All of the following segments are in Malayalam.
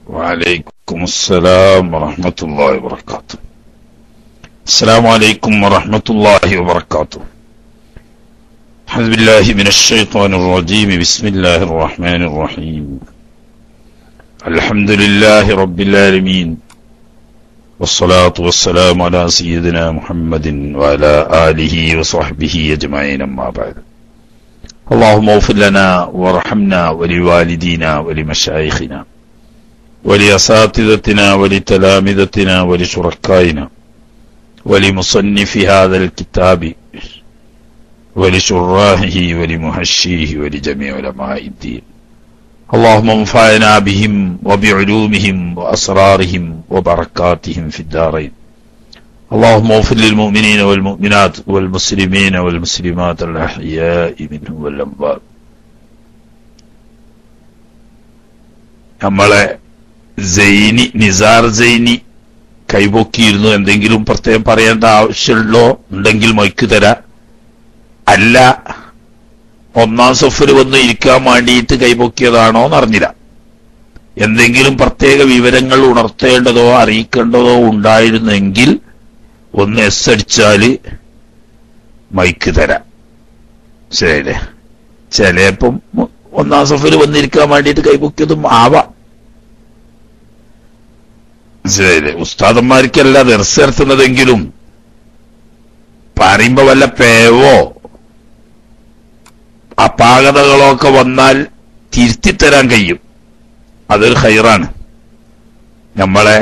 وعليكم السلام ورحمة الله وبركاته السلام عليكم ورحمة الله وبركاته أعوذ بالله من الشيطان الرجيم بسم الله الرحمن الرحيم الحمد لله رب العالمين والصلاة والسلام على سيدنا محمد وعلى آله وصحبه أجمعين أما بعد اللهم اغفر لنا وارحمنا ولوالدينا ولمشايخنا ولأساتذتنا ولتلامذتنا ولشركائنا ولمصنف هذا الكتاب ولشراحه ولمهشيه ولجميع علماء الدين اللهم انفعنا بهم وبعلومهم وأسرارهم وبركاتهم في الدارين اللهم اغفر للمؤمنين والمؤمنات والمسلمين والمسلمات الأحياء منهم والأموات നമ്മളെ സൈനി നിസാർ സൈനി കൈപൊക്കിയിരുന്നു എന്തെങ്കിലും പ്രത്യേകം പറയേണ്ട ആവശ്യമുള്ളോ ഉണ്ടെങ്കിൽ മൊയ്ക്ക് തരാ അല്ല ഒന്നാം സഫിൽ വന്ന് ഇരിക്കാൻ വേണ്ടിയിട്ട് കൈപൊക്കിയതാണോ എന്നറിഞ്ഞില്ല എന്തെങ്കിലും പ്രത്യേക വിവരങ്ങൾ ഉണർത്തേണ്ടതോ അറിയിക്കേണ്ടതോ ഉണ്ടായിരുന്നെങ്കിൽ ഒന്ന് എസ് അടിച്ചാല് മൈക്ക് തരാം ശരിയല്ലേ ചിലപ്പം ഒന്നാം സഫിൽ വന്നിരിക്കാൻ വേണ്ടിയിട്ട് കൈപൊക്കിയതും ആവാം ശരിയല്ലേ ഉസ്താദന്മാർക്കല്ല ദർസ് നടത്തുന്നതെങ്കിലും പറയുമ്പോ വല്ല പേവോ അപാകതകളോ ഒക്കെ വന്നാൽ തിരുത്തിത്തരാൻ കഴിയും അതൊരു ഹൈറാണ് നമ്മളെ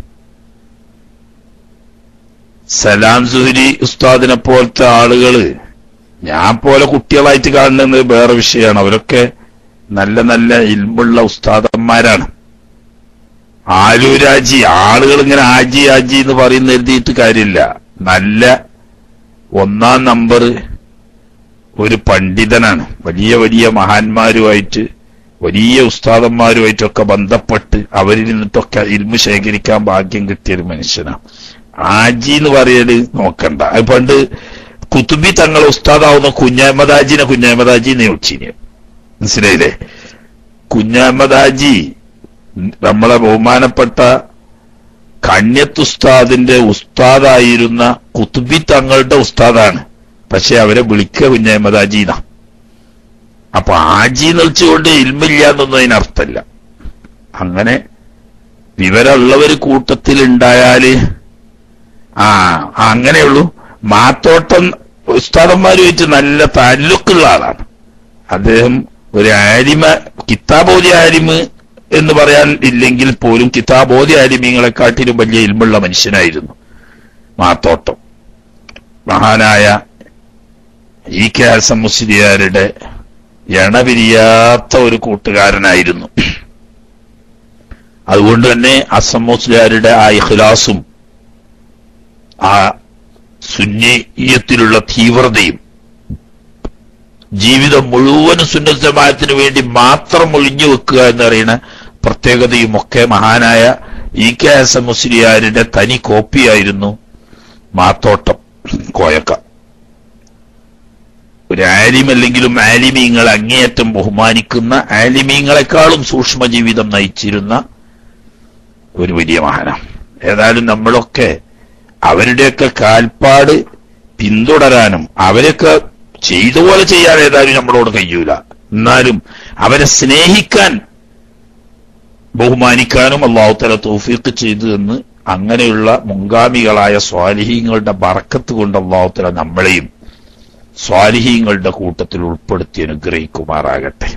സലാം സുഹരി ഉസ്താദിനെ പോലത്തെ ആളുകള് ഞാൻ പോലെ കുട്ടികളായിട്ട് കാണുന്നത് വേറെ വിഷയമാണ് അവരൊക്കെ നല്ല നല്ല ഇൽമുള്ള ഉസ്താദന്മാരാണ് ആലൂരാജി ആളുകൾ ഇങ്ങനെ ആജി ആജി എന്ന് പറയുന്ന എഴുതിയിട്ട് കാര്യമില്ല നല്ല ഒന്നാം നമ്പർ ഒരു പണ്ഡിതനാണ് വലിയ വലിയ മഹാന്മാരുമായിട്ട് വലിയ ഉസ്താദന്മാരുമായിട്ടൊക്കെ ബന്ധപ്പെട്ട് അവരിൽ നിന്നിട്ടൊക്കെ ഇൽമു ശേഖരിക്കാൻ ഭാഗ്യം കിട്ടിയ ഒരു മനുഷ്യനാണ് ആജി എന്ന് പറയല് നോക്കണ്ട അത് പണ്ട് കുത്തുബി തങ്ങളെ ഉസ്താദാവുന്ന കുഞ്ഞാമദാജിനെ കുഞ്ഞാമദാജി എന്ന് വിളിച്ചിന് മനസ്സിലായില്ലേ കുഞ്ഞാമദാജി നമ്മളെ ബഹുമാനപ്പെട്ട കണ്യത്ത് ഉസ്താദിന്റെ ഉസ്താദായിരുന്ന കുത്തുബി തങ്ങളുടെ ഉസ്താദാണ് പക്ഷെ അവരെ വിളിക്കുക കുഞ്ഞാമദാജീന അപ്പൊ ആജി നിളിച്ചുകൊണ്ട് ഇൽമില്ല എന്നൊന്നും അതിനർത്ഥമില്ല അങ്ങനെ വിവരമുള്ളവര് കൂട്ടത്തിൽ ഉണ്ടായാല് ആ അങ്ങനെയുള്ളൂ മാത്തോട്ടം ഉസ്താദന്മാരുമായിട്ട് നല്ല താല്ലുക്കുള്ള ആളാണ് അദ്ദേഹം ഒരു ആരിമ കിതാബോധി ആരിമ് എന്ന് പറയാൻ ഇല്ലെങ്കിൽ പോലും കിതാബോധി ആരിമീങ്ങളെക്കാട്ടിലും വലിയ ഇൽമുള്ള മനുഷ്യനായിരുന്നു മാത്തോട്ടം മഹാനായ ഇ കെ ഹസൻ മുസ്ലിയാരുടെ എണപിരിയാത്ത ഒരു കൂട്ടുകാരനായിരുന്നു അതുകൊണ്ട് തന്നെ അസം മുസ്ലിയാരുടെ ആ ഇഖ്ലാസും ആ സുന്നീയത്തിലുള്ള തീവ്രതയും ജീവിതം മുഴുവനും സുന്നത്ത് ജമാഅത്തിന് വേണ്ടി മാത്രം ഒഴിഞ്ഞു വെക്കുക എന്ന് പറയുന്ന പ്രത്യേകതയും ഒക്കെ മഹാനായ ഇ കെ എസ് എം മുസ്ലിയാരുടെ തനി കോപ്പിയായിരുന്നു മാത്തോട്ടം കോയക്ക ഒരു ആലിമല്ലെങ്കിലും ആലിമീങ്ങൾ അങ്ങേയറ്റം ബഹുമാനിക്കുന്ന ആലിമീങ്ങളെക്കാളും സൂക്ഷ്മ ജീവിതം നയിച്ചിരുന്ന ഒരു വലിയ മഹാനാണ് ഏതായാലും നമ്മളൊക്കെ അവരുടെയൊക്കെ കാൽപ്പാട് പിന്തുടരാനും അവരൊക്കെ ചെയ്ത പോലെ ചെയ്യാൻ ഏതായാലും നമ്മളോട് കഴിയൂല എന്നാലും അവരെ സ്നേഹിക്കാൻ ബഹുമാനിക്കാനും അള്ളാഹുത്തല തൗഫീഖ് ചെയ്തു എന്ന് അങ്ങനെയുള്ള മുൻഗാമികളായ സ്വാലിഹീങ്ങളുടെ ബറക്കത്ത് കൊണ്ട് അള്ളാഹുത്തല നമ്മളെയും സ്വാലിഹീങ്ങളുടെ കൂട്ടത്തിൽ ഉൾപ്പെടുത്തി അനുഗ്രഹിക്കുമാറാകട്ടെ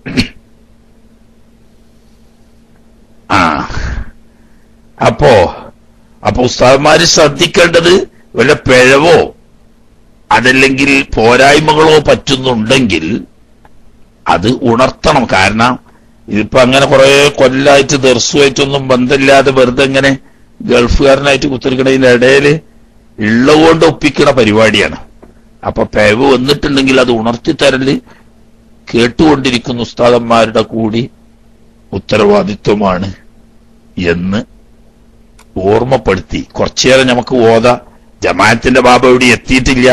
ആ അപ്പോ അപ്പൊ ഉസ്താദ്മാര് ശ്രദ്ധിക്കേണ്ടത് വല്ല പിഴവോ അതല്ലെങ്കിൽ പോരായ്മകളോ പറ്റുന്നുണ്ടെങ്കിൽ അത് ഉണർത്തണം കാരണം ഇതിപ്പോ അങ്ങനെ കുറെ കൊല്ലായിട്ട് ദർസുമായിട്ടൊന്നും ബന്ധമില്ലാതെ വെറുതെ ഇങ്ങനെ ഗൾഫുകാരനായിട്ട് കുത്തിരിക്കണതിന്റെ ഇടയില് ഉള്ളതുകൊണ്ട് ഒപ്പിക്കണ പരിപാടിയാണ് അപ്പൊ പിഴവ് വന്നിട്ടുണ്ടെങ്കിൽ അത് ഉണർത്തിത്തരല് കേട്ടുകൊണ്ടിരിക്കുന്ന ഉസ്താദന്മാരുടെ കൂടി ഉത്തരവാദിത്വമാണ് എന്ന് ഓർമ്മപ്പെടുത്തി കുറച്ചേരം നമുക്ക് ഓത ജമാഅത്തിന്റെ ബാബ ഇവിടെ എത്തിയിട്ടില്ല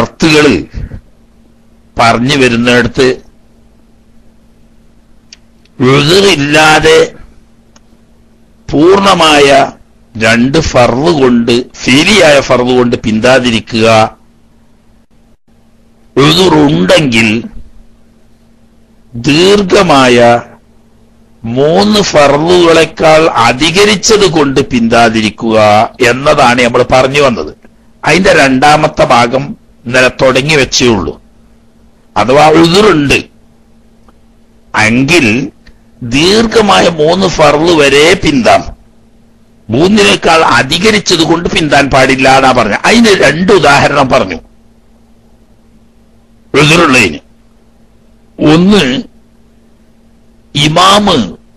ഷർത്തുകള് പറഞ്ഞു വരുന്നിടത്ത് ഉഴുതിറില്ലാതെ പൂർണമായ രണ്ട് ഫർവ് കൊണ്ട് ഫീലിയായ ഫർവ് കൊണ്ട് പിന്താതിരിക്കുക ഉഴുതുറുണ്ടെങ്കിൽ ദീർഘമായ മൂന്ന് ഫർവുകളെക്കാൾ അധികരിച്ചത് കൊണ്ട് പിന്താതിരിക്കുക എന്നതാണ് നമ്മൾ പറഞ്ഞു വന്നത് അതിന്റെ രണ്ടാമത്തെ ഭാഗം ഇന്നലെ തുടങ്ങി വെച്ചേ ഉള്ളൂ അഥവാ ഉഴുതുറുണ്ട് എങ്കിൽ ദീർഘമായ മൂന്ന് ഫർവ് വരെ പിന്താം മൂന്നിനേക്കാൾ അധികരിച്ചത് കൊണ്ട് പിന്താൻ പാടില്ല എന്നാ പറഞ്ഞു അതിന് രണ്ട് ഉദാഹരണം പറഞ്ഞു ഉഴുതുറുള്ളതിന് ഒന്ന് ഇമാമ്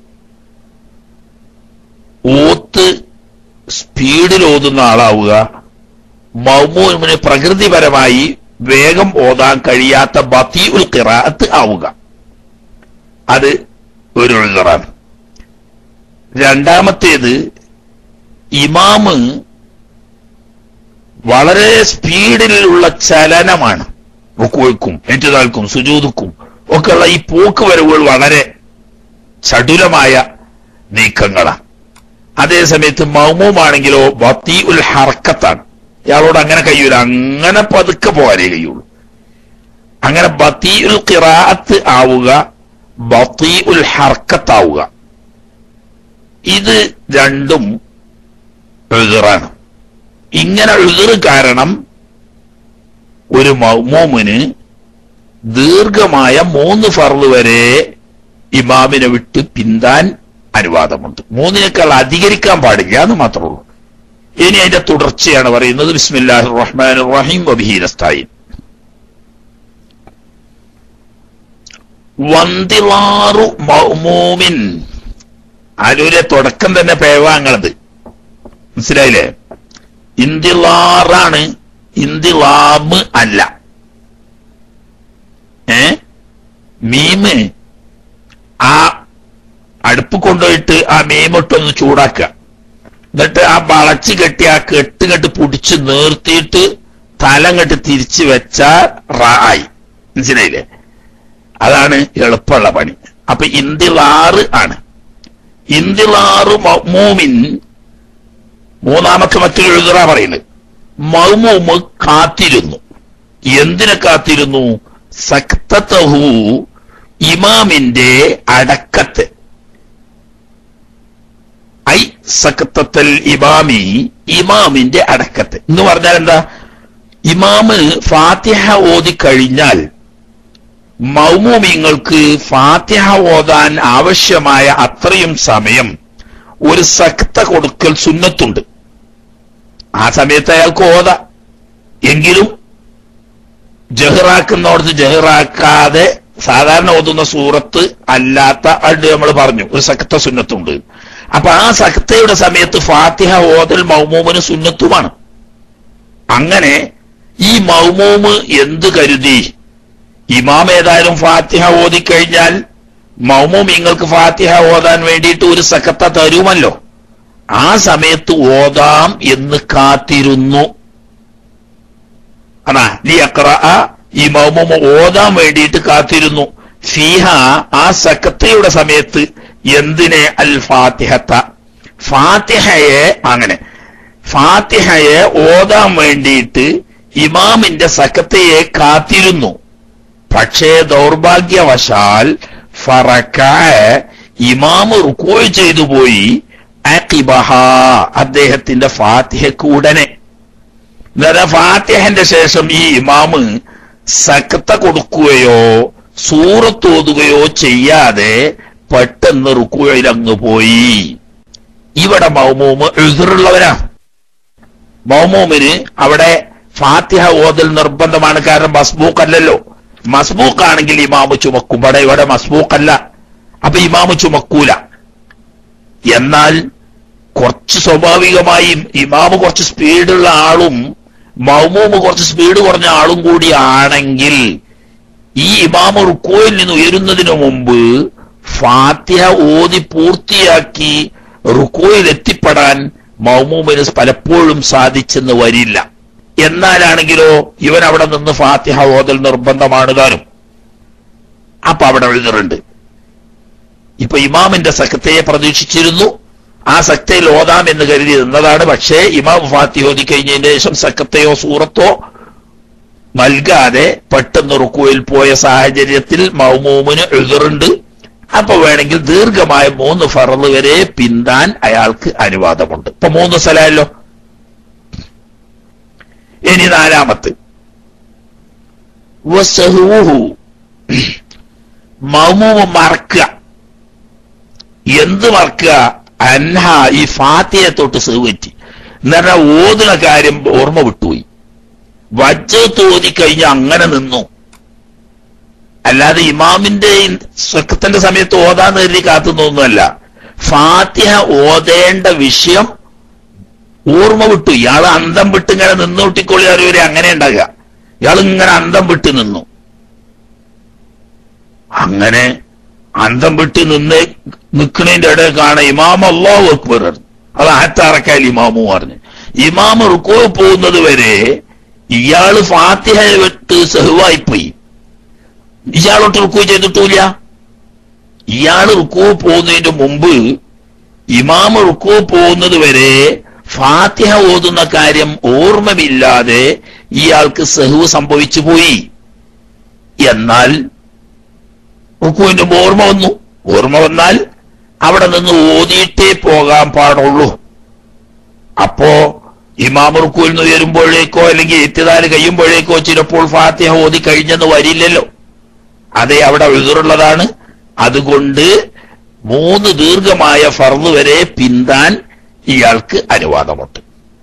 ഓത്ത് സ്പീഡിൽ ഓതുന്ന ആളാവുക മൗമൂമിന് പ്രകൃതിപരമായി വേഗം ഓതാൻ കഴിയാത്ത ബത്തിയുൽ ഖിറാഅത്ത് ആവുക അത് ഒരു ഉൾക്കറാണ് രണ്ടാമത്തേത് ഇമാമ് വളരെ സ്പീഡിലുള്ള ചലനമാണ് റുക്കുവയ്ക്കും ഏറ്റുതാൽക്കും സുജൂതുക്കും ഒക്കെയുള്ള ഈ പോക്ക് വരവുകൾ വളരെ ചടുലമായ നീക്കങ്ങളാണ് അതേസമയത്ത് മൗമുമാണെങ്കിലോ ബത്തി ഉൽ ഹർക്കത്താണ് ഇയാളോട് അങ്ങനെ കഴിയൂല അങ്ങനെ പതുക്കെ പോകാനേ കഴിയുള്ളൂ അങ്ങനെ ബത്തി ഉൽ ഖിറാഅത്ത് ആവുക ബത്തി ഉൽ ഹർക്കത്താവുക ഇത് രണ്ടും എഴുതറാണ് ഇങ്ങനെ എഴുതറ് കാരണം ഒരു മൗമൂമിന് ദീർഘമായ മൂന്ന് ഫർള് വരെ ഇമാമിനെ വിട്ട് പിന്താൻ അനുവാദമുണ്ട് മൂന്നിനേക്കാൾ അധികരിക്കാൻ പാടില്ല എന്ന് മാത്രമേ ഉള്ളൂ ഇനി അതിന്റെ തുടർച്ചയാണ് പറയുന്നത് ബിസ്മില്ലാഹി റഹ്മാൻ റഹീം വബിഹീനസ്തായി വന്തിലാറു മൗമൂമിൻ ആരൂരെ തുടക്കം തന്നെ പേവാങ്ങളത് മനസ്സിലായില്ലേ ഇന്തിലാറാണ് ഇന്തിലാമ് അല്ല ഏ മീമ് ആ അടുപ്പ് കൊണ്ടുപോയിട്ട് ആ മീമിട്ടൊന്ന് ചൂടാക്കുക എന്നിട്ട് ആ വളച്ച് കെട്ടി ആ കെട്ട് കെട്ട് പിടിച്ച് നിർത്തിയിട്ട് തലം കെട്ട് തിരിച്ചു വെച്ചാൽ റായി മനസ്സിലായില്ലേ അതാണ് എളുപ്പമുള്ള പണി അപ്പൊ ഇന്തിലാറ് ആണ് ഇന്തിലാറ് മൂമിൻ മൂന്നാമത്തെ മറ്റൊരു എഴുതുറ പറയുന്നത് മൗമൂമ് കാത്തിരുന്നു എന്തിനെ കാത്തിരുന്നു സക്തഹു ഇമാമിന്റെ അടക്കത്ത് ഐ സക്തത്തൽ ഇമാമി ഇമാമിന്റെ അടക്കത്ത് എന്ന് പറഞ്ഞാൽ എന്താ ഇമാമ് ഫാത്തിഹ ഓതി കഴിഞ്ഞാൽ മൗമൂമിങ്ങൾക്ക് ഫാത്തിഹ ഓതാൻ ആവശ്യമായ അത്രയും സമയം ഒരു സക്ത കൊടുക്കൽ സുന്നത്തുണ്ട് ആ സമയത്ത് അയാൾക്ക് ഓത എങ്കിലും ജഹ്റാക്കുന്നോടത്ത് ജഹ്റാക്കാതെ സാധാരണ ഓതുന്ന സൂറത്ത് അല്ലാത്ത അത് നമ്മൾ പറഞ്ഞു ഒരു സക്ത സുന്നത്തുണ്ട് അപ്പൊ ആ സക്തയുടെ സമയത്ത് ഫാത്തിഹ ഓതൽ മൗമൂമിന് സുന്നത്തുമാണ് അങ്ങനെ ഈ മൗമൂമ് എന്ത് കരുതി ഇമാം ഏതായാലും ഫാത്തിഹ ഓതിക്കഴിഞ്ഞാൽ മൗമൂം നിങ്ങൾക്ക് ഫാത്തിഹ ഓതാൻ വേണ്ടിയിട്ട് ഒരു സക്കത്ത തരുമല്ലോ ആ സമയത്ത് ഓതാം എന്ന് കാത്തിരുന്നു അതാ ലി അക്ര ഈ മൗമൂമ ഓതാൻ വേണ്ടിയിട്ട് കാത്തിരുന്നു ഫീഹ ആ സക്കത്തയുടെ സമയത്ത് എന്തിനെ അൽ ഫാത്തിഹത്ത ഫാത്തിഹയെ അങ്ങനെ ഫാത്തിഹയെ ഓതാൻ വേണ്ടിയിട്ട് ഇമാമിന്റെ സക്കത്തയെ കാത്തിരുന്നു പക്ഷേ ദൗർഭാഗ്യവശാൽ ഫറക്ക ഇമാമ് റുക്കോയ് ചെയ്തു പോയി അക്കിബഹ അദ്ദേഹത്തിന്റെ ഫാത്തിഹക്ക് ഉടനെ അന്നേരം ഫാത്തിഹന്റെ ശേഷം ഈ ഇമാമ് സക്കത്ത കൊടുക്കുകയോ സൂറത്ത് ഓതുകയോ ചെയ്യാതെ പെട്ടെന്ന് റുക്കുവയിൽ അങ്ങ് പോയി ഇവിടെ മൗമൂമ് എഴുതുള്ളവരാ മൗമൂമിന് അവിടെ ഫാത്തിഹ ഓതൽ നിർബന്ധമാണ് കാരണം മസ്ബൂക്ക് അല്ലല്ലോ മസ്ബൂക്ക് ആണെങ്കിൽ ഇമാമ് ചുമക്കും ഇവിടെ ഇവിടെ മസ്ബൂക്ക് അല്ല അപ്പൊ ഇമാമ് ചുമക്കൂല എന്നാൽ കുറച്ച് സ്വാഭാവികമായി ഇമാമ് കുറച്ച് സ്പീഡുള്ള ആളും മൗമൂമ് കുറച്ച് സ്പീഡ് കുറഞ്ഞ ആളും കൂടി ആണെങ്കിൽ ഈ ഇമാമ് റുക്കോയിൽ നിന്ന് ഉയരുന്നതിന് മുമ്പ് ഫാത്തിഹ ഓതി പൂർത്തിയാക്കി റുക്കോയിൽ എത്തിപ്പെടാൻ മൗമൂമിന് പലപ്പോഴും സാധിച്ചെന്ന് വരില്ല എന്നാലാണെങ്കിലോ ഇവൻ അവിടെ നിന്ന് ഫാത്തിഹ ഓതൽ നിർബന്ധമാണ് താനും അപ്പൊ അവിടെ എഴുതറുണ്ട് ഇപ്പൊ ഇമാമിന്റെ സക്തയെ പ്രതീക്ഷിച്ചിരുന്നു ആ സക്തയിൽ ഓതാം എന്ന് കരുതി നിന്നതാണ് പക്ഷേ ഇമാം ഫാത്തി ഓതി കഴിഞ്ഞതിന് ശേഷം സക്കത്തെയോ സൂറത്തോ നൽകാതെ പെട്ടെന്ന് റുക്കുവിൽ പോയ സാഹചര്യത്തിൽ മൗമൂമിന് എഴുതുറുണ്ട് അപ്പൊ വേണമെങ്കിൽ ദീർഘമായ മൂന്ന് ഫറല് വരെ പിന്താൻ അയാൾക്ക് അനുവാദമുണ്ട് ഇപ്പൊ മൂന്ന് സ്ഥലമല്ലോ ഇനി നാലാമത്ത് വസഹുഹു മൗമൂമ് മറക്കുക എന്ത് മറക്കുക അൻഹ ഈ ഫാത്തിയെ തൊട്ട് സെവറ്റി എന്ന് ഓതുന്ന കാര്യം ഓർമ്മ വിട്ടുപോയി വജ്ജ തോതി കഴിഞ്ഞ് അങ്ങനെ നിന്നു അല്ലാതെ ഇമാമിന്റെ സ്വക്കത്തിന്റെ സമയത്ത് ഓതാന്ന് കരുതി കാത്തുനിന്നൊന്നുമല്ല ഫാത്തിഹ ഓതേണ്ട വിഷയം ഓർമ്മ വിട്ടു ഇയാൾ അന്തം വിട്ട് ഇങ്ങനെ നിന്നൂട്ടിക്കൊള്ളി അറിയവരെ അങ്ങനെ ഉണ്ടാകുക ഇയാൾ ഇങ്ങനെ അന്തം വിട്ട് നിന്നു അങ്ങനെ അന്തം വിട്ട് നിന്ന് നിൽക്കണതിന്റെ ഇടയിൽ കാണാം ഇമാം അള്ളാഹു അക്ബർ അത് അഹത്താറക്കാൽ ഇമാമു പറഞ്ഞു ഇമാം റുക്കോ പോകുന്നത് വരെ ഇയാള് ഫാത്തിഹ വിട്ട് സഹുവായിപ്പോയി ഇയാളോട്ട് റുക്കു ചെയ്തിട്ടില്ല ഇയാള് റുക്കു പോകുന്നതിന്റെ മുമ്പ് ഇമാം റുക്കു പോകുന്നത് വരെ ഫാത്തിഹ ഓതുന്ന കാര്യം ഓർമ്മമില്ലാതെ ഇയാൾക്ക് സഹു സംഭവിച്ചു പോയി എന്നാൽ റുക്കുവിന്റെ മുമ്പ് ഓർമ്മ വന്നു ഓർമ്മ വന്നാൽ അവിടെ നിന്ന് ഓതിയിട്ടേ പോകാൻ പാടുള്ളൂ അപ്പോ ഇമാം റുക്കുവിൽ നിന്ന് ഉയരുമ്പോഴേക്കോ അല്ലെങ്കിൽ എത്തിദാല് കഴിയുമ്പോഴേക്കോ ചിലപ്പോൾ ഫാത്തിഹ ഓതി കഴിഞ്ഞെന്ന് വരില്ലല്ലോ അതെ അവിടെ എഴുതുള്ളതാണ് അതുകൊണ്ട് മൂന്ന് ദീർഘമായ ഫർദ് വരെ പിന്താൻ ഇയാൾക്ക് അനുവാദമുണ്ട്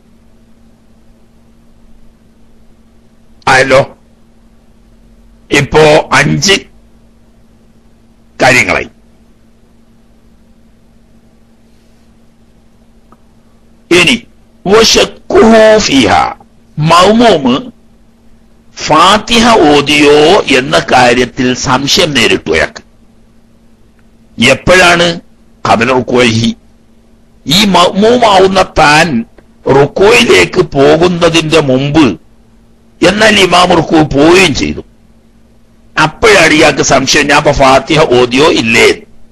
ആയല്ലോ ഇപ്പോ അഞ്ച് കാര്യങ്ങളായി ഇനി വശക്കുഹു ഫിഹ മൗമൂമ് ഫാത്തിഹ ഓതിയോ എന്ന കാര്യത്തിൽ സംശയം നേരിട്ടു അയാൾക്ക് എപ്പോഴാണ് കബല റുക്കോഹി ഈ മൗമൂമാവുന്ന താൻ റുക്കോയിലേക്ക് പോകുന്നതിന്റെ മുമ്പ് എന്നാൽ ഇമാം റുക്കു പോവുകയും ചെയ്തു അപ്പോഴാണ് ഇയാൾക്ക് സംശയം ഞാൻ ഇപ്പൊ ഫാത്തിഹ ഓതിയോ ഇല്ലേ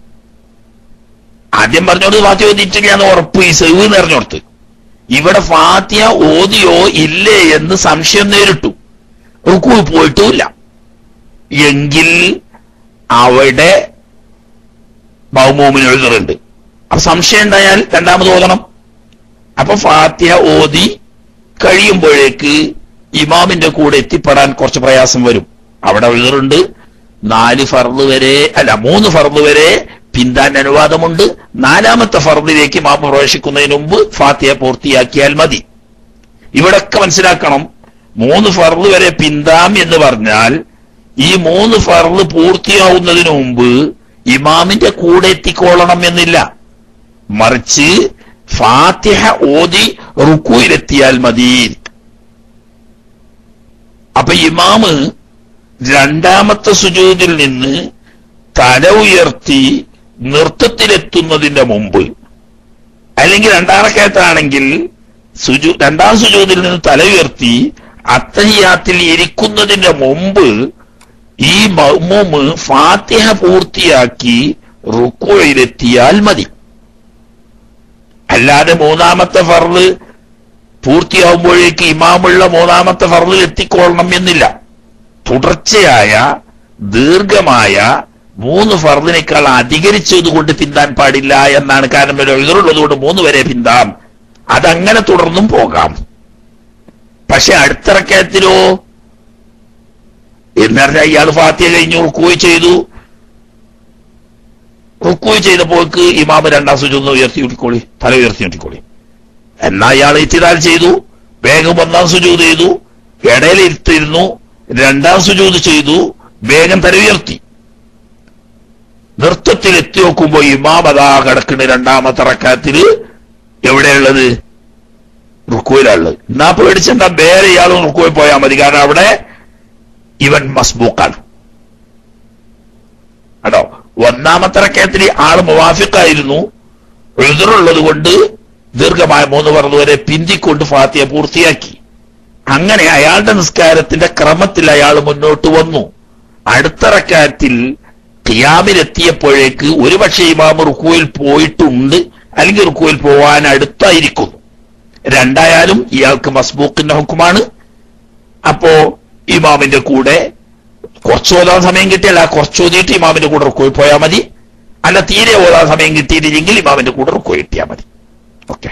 ആദ്യം പറഞ്ഞോട് ഫാത്തിഹ ഓതിയിട്ടില്ല എന്ന് ഉറപ്പ് ഈ സെവ് നിറഞ്ഞോർത്ത് ഇവിടെ ഫാത്തിഹ ഓതിയോ ഇല്ലേ എന്ന് സംശയം നേരിട്ടു റുക്കു പോയിട്ടുമില്ല എങ്കിൽ അവിടെ ബഹുമോമിന് എഴുതുന്നുണ്ട് അപ്പൊ സംശയം ഉണ്ടായാൽ രണ്ടാമത് ഓതണം അപ്പൊ ഫാത്തിഹ ഓതി കഴിയുമ്പോഴേക്ക് ഇമാമിന്റെ കൂടെ എത്തിപ്പെടാൻ കുറച്ച് പ്രയാസം വരും അവിടെ എഴുതുന്നുണ്ട് നാല് ഫർദ് വരെ അല്ല മൂന്ന് ഫർദ് വരെ പിന്താൻ അനുവാദമുണ്ട് നാലാമത്തെ ഫർദിലേക്ക് മാമ പ്രവേശിക്കുന്നതിന് മുമ്പ് ഫാത്തിഹ പൂർത്തിയാക്കിയാൽ മതി ഇവിടൊക്കെ മനസ്സിലാക്കണം മൂന്ന് ഫർദ് വരെ പിന്താം എന്ന് പറഞ്ഞാൽ ഈ മൂന്ന് ഫർദ് പൂർത്തിയാവുന്നതിന് മുമ്പ് ഇമാമിന്റെ കൂടെ എത്തിക്കോളണം എന്നില്ല മറിച്ച് ഫാത്തിഹ ഓതി റുക്കുയിലെത്തിയാൽ മതി അപ്പൊ ഇമാമ് രണ്ടാമത്തെ സുജൂതിൽ നിന്ന് തല ഉയർത്തി നൃത്തത്തിലെത്തുന്നതിന്റെ മുമ്പ് അല്ലെങ്കിൽ രണ്ടാറക്കയത്താണെങ്കിൽ സുജു രണ്ടാം സുജൂതിൽ നിന്ന് തല ഉയർത്തി അത്തഹിയാത്തിൽ ഇരിക്കുന്നതിന്റെ മുമ്പ് ഈ മൗമൂമ് ഫാത്തിഹ പൂർത്തിയാക്കി റുക്കോയിലെത്തിയാൽ മതി അല്ലാതെ മൂന്നാമത്തെ ഫർള് പൂർത്തിയാവുമ്പോഴേക്ക് ഇമാമുള്ള മൂന്നാമത്തെ ഫർളിൽ എത്തിക്കൊള്ളണം എന്നില്ല തുടർച്ചയായ ദീർഘമായ മൂന്ന് ഫർദിനേക്കാൾ അധികരിച്ചതുകൊണ്ട് പിന്താൻ പാടില്ല എന്നാണ് കാരണം എഴുതുള്ളത് കൊണ്ട് മൂന്ന് വരെ പിന്താം അതങ്ങനെ തുടർന്നും പോകാം പക്ഷെ അടുത്തിറക്കത്തിലോ എന്ന് പറഞ്ഞാൽ ഇയാൾ ഫാത്തിയ കഴിഞ്ഞു റുക്കോയ് ചെയ്തു റുക്കോയ് ചെയ്തപ്പോൾക്ക് ഇമാമ് രണ്ടാം സുജൊന്ന് ഉയർത്തി വിട്ടിക്കോളി തല ഉയർത്തി വിട്ടിക്കോളി എന്നാ ഇയാൾ ഇത്തിരാൽ ചെയ്തു വേഗം ഒന്നാം സുജൂത് ചെയ്തു ഇടയിൽ ഇരുത്തിരുന്നു രണ്ടാം സുജൂത് ചെയ്തു വേഗം തല ഉയർത്തി നൃത്തത്തിൽ എത്തി നോക്കുമ്പോ ഇമാം അതാ കിടക്കുന്ന രണ്ടാമത്തെ റക്കാത്തില് എവിടെയുള്ളത് റുക്കുവിലുള്ളത് എന്നാ പേടിച്ചെന്താ വേറെ ഇയാളും റുക്കുവിൽ പോയാൽ മതി കാരണം അവിടെ ഇവൻ മസ്ബൂക്കാണ് കേട്ടോ ഒന്നാമത്തെ റക്കയത്തിൽ ആള് മുവാഫിക്കായിരുന്നു എഴുതറുള്ളത് കൊണ്ട് ദീർഘമായ മൂന്ന് പറഞ്ഞു വരെ പിന്തിക്കൊണ്ട് ഫാത്തിയ പൂർത്തിയാക്കി അങ്ങനെ അയാളുടെ നിസ്കാരത്തിന്റെ ക്രമത്തിൽ അയാൾ മുന്നോട്ട് വന്നു അടുത്ത റക്കാത്തിൽ ഖിയാമിലെത്തിയപ്പോഴേക്ക് ഒരുപക്ഷെ ഇമാം റുക്കുവിൽ പോയിട്ടുണ്ട് അല്ലെങ്കിൽ റുക്കുവിൽ പോവാൻ അടുത്തായിരിക്കുന്നു രണ്ടായാലും ഇയാൾക്ക് മസ്ബൂക്കിന്റെ ഹുക്കുമാണ് അപ്പോ ഇമാമിന്റെ കൂടെ കുറച്ച് ഓതാൻ സമയം കിട്ടിയാൽ ആ കുറച്ച് ഓതിയിട്ട് ഇമാമിന്റെ കൂടെ റുക്കുവിൽ പോയാൽ മതി അല്ല തീരെ ഓതാൻ സമയം കിട്ടിയിട്ടില്ലെങ്കിൽ ഇമാമിന്റെ കൂടെ റുക്കുവിൽ എത്തിയാൽ മതി ഓക്കെ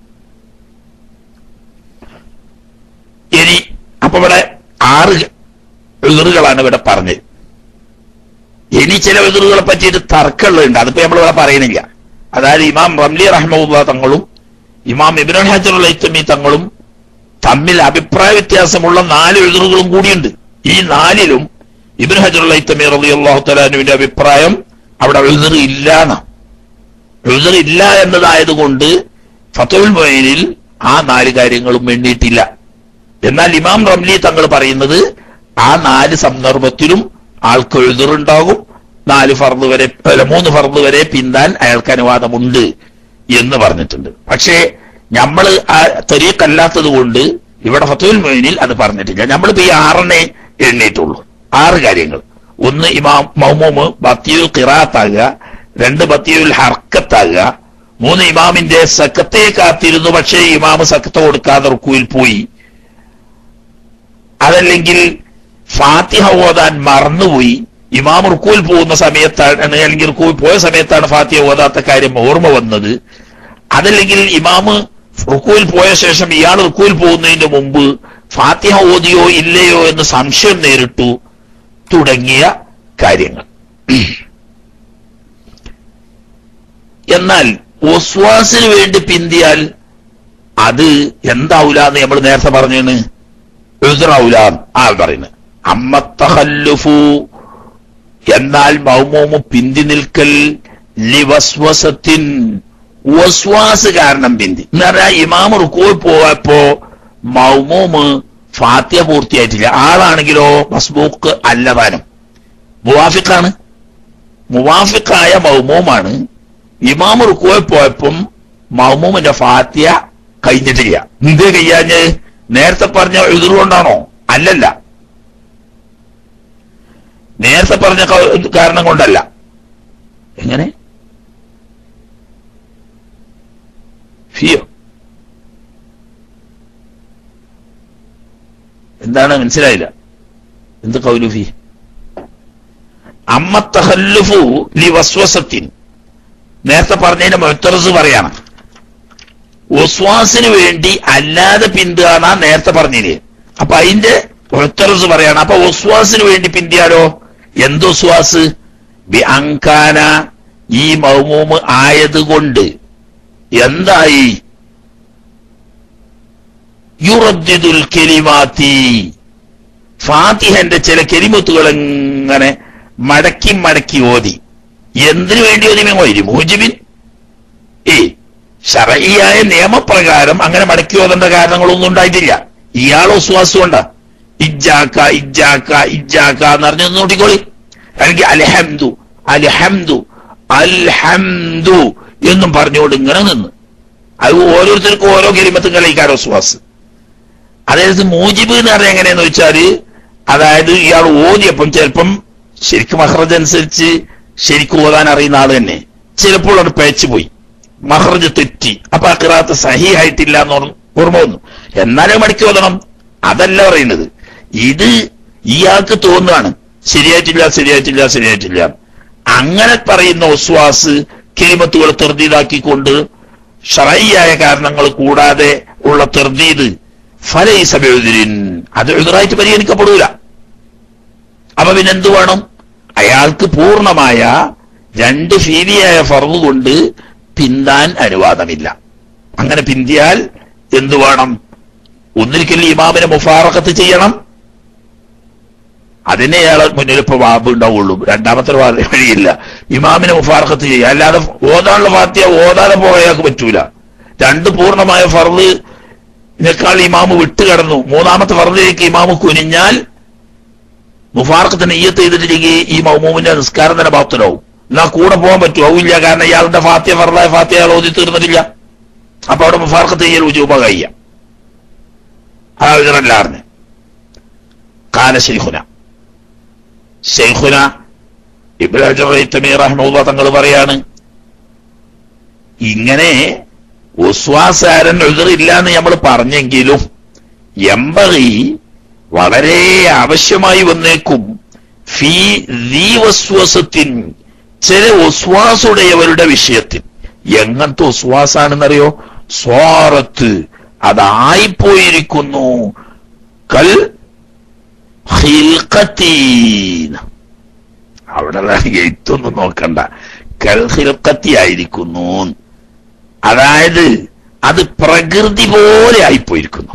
ഇനി അപ്പൊ ഇവിടെ ആറ് എതിറുകളാണ് ഇവിടെ പറഞ്ഞത് ഇനി ചില എതിറുകളെ പറ്റിയിട്ട് തർക്കമുള്ളുണ്ട് അതിപ്പോ നമ്മളിവിടെ പറയുന്നില്ല അതായത് ഇമാം റംലി റഹ്മുല്ല തങ്ങളും ഇമാം ഇബ്രാഹിം ഹജറുൽ ഐത്തമി തങ്ങളും തമ്മിൽ അഭിപ്രായ വ്യത്യാസമുള്ള നാല് എതിറുകളും കൂടിയുണ്ട് ഈ നാലിലും ഇബിൻ ഹജറുൽ ഐത്തമി റലി അള്ളാഹു തലാനുവിന്റെ അഭിപ്രായം അവിടെ എതിർ ഇല്ലാന്ന് എതിർ ഇല്ല എന്നതായതുകൊണ്ട് ഫത്തുൽ മൊയിനിൽ ആ നാല് കാര്യങ്ങളും വേണ്ടിയിട്ടില്ല എന്നാൽ ഇമാം റംലി തങ്ങൾ പറയുന്നത് ആ നാല് സന്ദർഭത്തിലും ആൾക്ക് എഴുതുറുണ്ടാകും നാല് ഫർദ് വരെ അല്ല, മൂന്ന് ഫർദ് വരെ പിന്താൻ അയാൾക്ക് അനുവാദമുണ്ട് എന്ന് പറഞ്ഞിട്ടുണ്ട് പക്ഷേ നമ്മൾ ആ തെരീക്കല്ലാത്തത് കൊണ്ട് ഇവിടെ ഫത്തുൽ മൊയിനിൽ അത് പറഞ്ഞിട്ടില്ല നമ്മളിപ്പോ ഈ ആറെണ്ണേ എണ്ണീട്ടുള്ളൂ ആറ് കാര്യങ്ങൾ ഒന്ന് ഇമാം മൗമൂമ് ബത്തിയുൽ ഖിറാത്താകുക രണ്ട് ബത്തിയുൽ ഹർക്കത്താകുക മൂന്ന് ഇമാമിന്റെ സക്കത്തെ കാത്തിരുന്നു പക്ഷേ ഇമാമ് സക്കത്ത് കൊടുക്കാതെ റുക്കുവിൽ പോയി അതല്ലെങ്കിൽ ഫാത്തിഹ ഓതാൻ മറന്നുപോയി ഇമാം റുക്കുവിൽ പോകുന്ന സമയത്താണ് അല്ലെങ്കിൽ റുക്കുവിൽ പോയ സമയത്താണ് ഫാത്തിഹ ഓതാത്ത കാര്യം ഓർമ്മ വന്നത് അതല്ലെങ്കിൽ ഇമാമ് റുക്കുവിൽ പോയ ശേഷം ഇയാൾ റുക്കുവിൽ പോകുന്നതിന് മുമ്പ് ഫാത്തിഹ ഓതിയോ ഇല്ലയോ എന്ന് സംശയം നേരിട്ടു തുടങ്ങിയ കാര്യങ്ങൾ എന്നാൽ ഒസ്വാസിന് വേണ്ടി പിന്തിയാൽ അത് എന്താവൂല എന്ന് നമ്മൾ നേരത്തെ പറഞ്ഞാണ് എഴുതറാവൂല ആ പറയുന്നത് അമ്മത്തഹല്ലുഫു എന്നാൽ മൗമോമു പിന്തി നിൽക്കൽ ലിവസ്വസത്തിൻ വസ്വാസ് കാരണം പിന്തി എന്ന് പറഞ്ഞാൽ ഇമാം റുക്കോയിൽ പോയപ്പോ മൗമോമ് ഫാത്യ പൂർത്തിയായിട്ടില്ല ആളാണെങ്കിലോ മസ്ബൂക്ക് അല്ലതാനും മുവാഫിക്കാണ് മുവാഫിക്കായ മൗമോമാണ് ഇമാം റുക്കോയിൽ പോയപ്പം മൗമൂമിന്റെ ഫാത്യ കഴിഞ്ഞിട്ടില്ല എന്തേ കഴിയാഞ്ഞ് നേരത്തെ പറഞ്ഞ എതിർകൊണ്ടാണോ അല്ലല്ല നേരത്തെ പറഞ്ഞ ക- കാരണം കൊണ്ടല്ല എങ്ങനെ ഫിയോ എന്താണ് മനസ്സിലായില്ല എന്ത് കൗലു ഫി അമ്മ തഹല്ലുഫു ലി വസ്വസത്തിൻ നേരത്തെ പറഞ്ഞതിന്റെ മൊത്തറസ് പറയാണ് ഒസ്വാസിന് വേണ്ടി അല്ലാതെ പിന്തുകയാണ് നേരത്തെ പറഞ്ഞില്ലേ അപ്പൊ അതിന്റെ ഒത്തറസ് പറയാണ് അപ്പൊ ഒസ്വാസിന് വേണ്ടി പിന്തിയാലോ എന്ത് ഒസ്വാസ് ബി അങ്കാന ഈ മൗമൂമ് ആയതുകൊണ്ട് എന്തായി യുറദ്ദിദുൽ കെലിമാത്തി ഫാത്തിഹന്റെ ചില കെലിമത്തുകൾ ഇങ്ങനെ മടക്കി മടക്കി ഓതി എന്തിനു വേണ്ടി ഓതി മേമോരി മൂജിബിൻ ഏ ശറയിയായ നിയമപ്രകാരം അങ്ങനെ മടക്കി ഓതേണ്ട കാരണങ്ങളൊന്നും ഉണ്ടായിട്ടില്ല ഇയാൾ ഒസ്വാസം കൊണ്ട ഇജ്ജാക്ക ഇജ്ജാക്ക ഇജ്ജാക്ക എന്ന് പറഞ്ഞു നോട്ടിക്കോളി അല്ലെങ്കിൽ അൽഹംദു അൽഹംദു അൽഹംദു എന്നും പറഞ്ഞുകൊണ്ട് ഇങ്ങനെ നിന്ന് അത് ഓരോരുത്തർക്കും ഓരോ കരിമത്തും കളിക്കാരോ ഒസ്വാസ് അതായത് മൂജിബ് എന്ന് പറഞ്ഞാൽ എങ്ങനെയാന്ന് വെച്ചാല് അതായത് ഇയാൾ ഓതിയപ്പം ചിലപ്പം ശരിക്കും മഹ്റജ് അനുസരിച്ച് ശരിക്കും ഓതാൻ അറിയുന്ന ആള് തന്നെ ചിലപ്പോൾ അത് പേച്ചു പോയി മഹ്റജ് തെറ്റി അപ്പൊ ആ കിറാത്ത് സഹിയായിട്ടില്ല എന്ന് ഓർമ്മ- ഓർമ്മ വന്നു എന്നാലും മടക്കി ഓതണം അതല്ല പറയുന്നത് ഇത് ഇയാൾക്ക് തോന്നുകയാണ് ശരിയായിട്ടില്ല ശരിയായിട്ടില്ല ശരിയായിട്ടില്ല അങ്ങനെ പറയുന്ന ഒസ്വാസ് കിരിമത്തുകൾ തെർദീദാക്കിക്കൊണ്ട് ഷറയ്യായ കാരണങ്ങൾ കൂടാതെ ഉള്ള തെർദീദ് ഫലൈസബെഴുതിരിൻ അത് എഴുതറായിട്ട് പരിഗണിക്കപ്പെടൂല അപ്പൊ പിന്നെ എന്ത് വേണം അയാൾക്ക് പൂർണ്ണമായ രണ്ട് ഫീലിയായ ഫറവ് കൊണ്ട് പിന്താൻ അനുവാദമില്ല അങ്ങനെ പിന്തിയാൽ എന്തു വേണം ഒന്നിരിക്കൽ ഇമാമിനെ മുഫാറക്കത്ത് ചെയ്യണം അതിനെ അയാളെ മുന്നിൽ ഇപ്പൊ വാബ് ഉണ്ടാവുള്ളൂ രണ്ടാമത്തെ വാ- വഴിയില്ല ഇമാമിനെ മുഫാറക്കത്ത് ചെയ്യുക അല്ലാതെ ഓതാനുള്ള ഫാത്തിയ ഓതാതെ പോയാൾക്ക് പറ്റൂല രണ്ട് പൂർണ്ണമായ ഫർദ് ഇതിനേക്കാൾ ഇമാമ് വിട്ടുകിടന്നു മൂന്നാമത്തെ ഫർദിലേക്ക് ഇമാമ് കുനിഞ്ഞാൽ മുഫാറക്കത്തിന് നെയ്യത്ത് ചെയ്തിട്ടില്ലെങ്കിൽ ഈ മൗമൂമിന്റെ നിസ്കാരം തന്നെ ബാത്തിലാവും എന്നാ കൂടെ പോകാൻ പറ്റുമോ ആവില്ല കാരണം ഇയാളുടെ ഫാത്തിയ ഫർദായ ഫാത്തിയ അയാൾ ഓതി തീർന്നിട്ടില്ല അപ്പൊ അവിടെ മുഫാറക്കത്ത് ചെയ്യൽ ഉജൂബ കഴിയ ആ ഇതിനല്ലാറിന് കാല ശൈഖുന ശൈഖുന ഇബ്രാഹിം റഹ്മുള്ള തങ്ങൾ പറയാണ് ഇങ്ങനെ ഉസ്വാസാരൻ എഴുതറില്ല എന്ന് നമ്മൾ പറഞ്ഞെങ്കിലും എമ്പറി വളരെ ആവശ്യമായി വന്നേക്കും ഫീ ദീവസ്വസത്തിൻ ചില ഉസ്വാസുടയവരുടെ വിഷയത്തിൽ എങ്ങനത്തെ ഉസ്വാസാണെന്നറിയോ സ്വാറത്ത് അതായിപ്പോയിരിക്കുന്നു കൽ ഹിൽക്കത്തീൻ അവിടെ എഴുത്തൊന്നും നോക്കണ്ട കൽ ഹിൽക്കത്തി ആയിരിക്കുന്നു അതായത് അത് പ്രകൃതി പോലെ ആയിപ്പോയിരിക്കുന്നു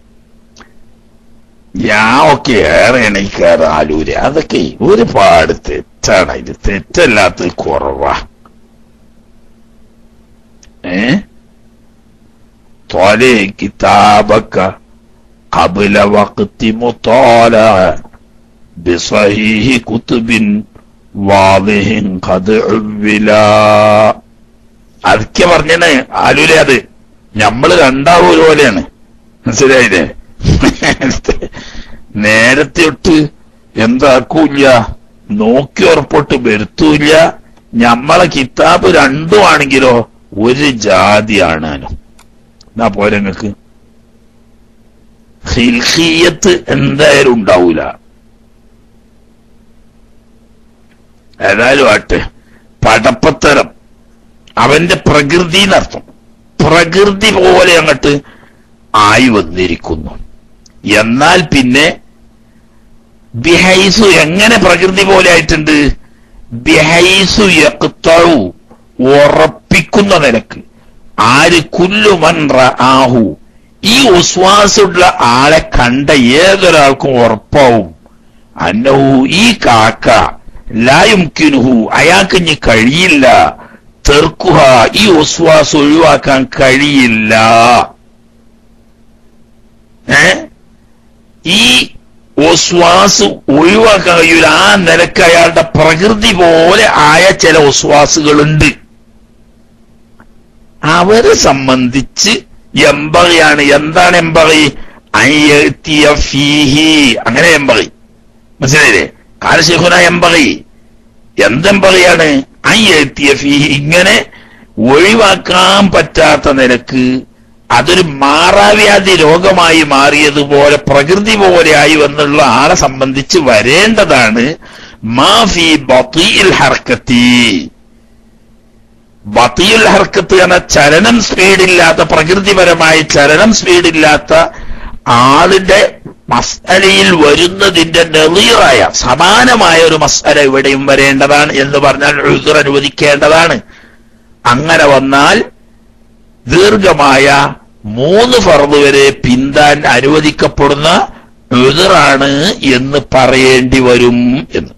ഞാൻ ഒക്കെ ഏറെ എണീക്കാറ് ആലൂര് അതൊക്കെ ഒരുപാട് തെറ്റാണ് ഇത് തെറ്റല്ലാത്തത് കുറവാ ഏ ത്വലെ കിതാബക്ക قبل وقت مطالعة بصحيح كتب واضح قد عولا അതൊക്കെ പറഞ്ഞാണ് ആലൂലെ അത് ഞമ്മള് രണ്ടാവും ഒരുപോലെയാണ് മനസ്സിലായില്ലേ നേരത്തെ തൊട്ട് എന്താക്കൂല്ല നോക്കി ഉറപ്പോട്ട് വരുത്തൂല്ല ഞമ്മളെ കിതാബ് രണ്ടും ആണെങ്കിലോ ഒരു ജാതിയാണ് എന്നാ പോരെ നിങ്ങക്ക് ഹിൽഹിയത്ത് എന്തായാലും ഉണ്ടാവൂല ഏതായാലും ആട്ടെ പടപ്പത്തരം അവന്റെ പ്രകൃതി എന്നർത്ഥം പ്രകൃതി പോലെ അങ്ങോട്ട് ആയി വന്നിരിക്കുന്നു എന്നാൽ പിന്നെ ബിഹൈസു എങ്ങനെ പ്രകൃതി പോലെ ആയിട്ടുണ്ട് ബിഹൈസു യക്തഴു ഉറപ്പിക്കുന്ന നിലക്ക് ആര് കുല്ലുമൻ ആഹു ഈ ഉസ്വാസുള്ള ആളെ കണ്ട ഏതൊരാൾക്കും ഉറപ്പാവും അന്നഹു ഈ കാക്ക ലായുംകിനുഹു അയാൾക്ക് ഇനി കഴിയില്ല തെർക്കുഹ ഈ ഉസ്വാസ് ഒഴിവാക്കാൻ കഴിയില്ല ഏ ഈ ഒസ്വാസ് ഒഴിവാക്കാൻ കഴിയൂല ആ നിലക്ക് അയാളുടെ പ്രകൃതി പോലെ ആയ ചില ഒസ്വാസുകളുണ്ട് അവരെ സംബന്ധിച്ച് എമ്പകയാണ് എന്താണ് എമ്പകി അയ്യത്തിയ ഫീഹി അങ്ങനെ എമ്പകി മനസ്സിലായില്ലേ കാലശേഖുന എമ്പകി എന്തെമ്പകയാണ് അയ്യത്തിയ ഫീഹി ഇങ്ങനെ ഒഴിവാക്കാൻ പറ്റാത്ത നിലക്ക് അതൊരു മാറാവ്യാധി രോഗമായി മാറിയതുപോലെ പ്രകൃതി പോലെയായി വന്നുള്ള ആളെ സംബന്ധിച്ച് വരേണ്ടതാണ് മാഫി ബത്തിയിൽ ഹർക്കത്തി ബത്തിയുൽ ഹർക്കത്ത് എന്ന ചലനം സ്പീഡില്ലാത്ത പ്രകൃതിപരമായി ചലനം സ്പീഡില്ലാത്ത ആളിന്റെ മസ്അലയിൽ വരുന്നതിന്റെ നെളീറായ സമാനമായ ഒരു മസ്അല ഇവിടെയും വരേണ്ടതാണ് എന്ന് പറഞ്ഞാൽ ഉസുർ അനുവദിക്കേണ്ടതാണ് അങ്ങനെ വന്നാൽ ദീർഘമായ മൂന്ന് ഫർദ് വരെ പിന്താൻ അനുവദിക്കപ്പെടുന്ന ഉതിറാണ് എന്ന് പറയേണ്ടി വരും എന്ന്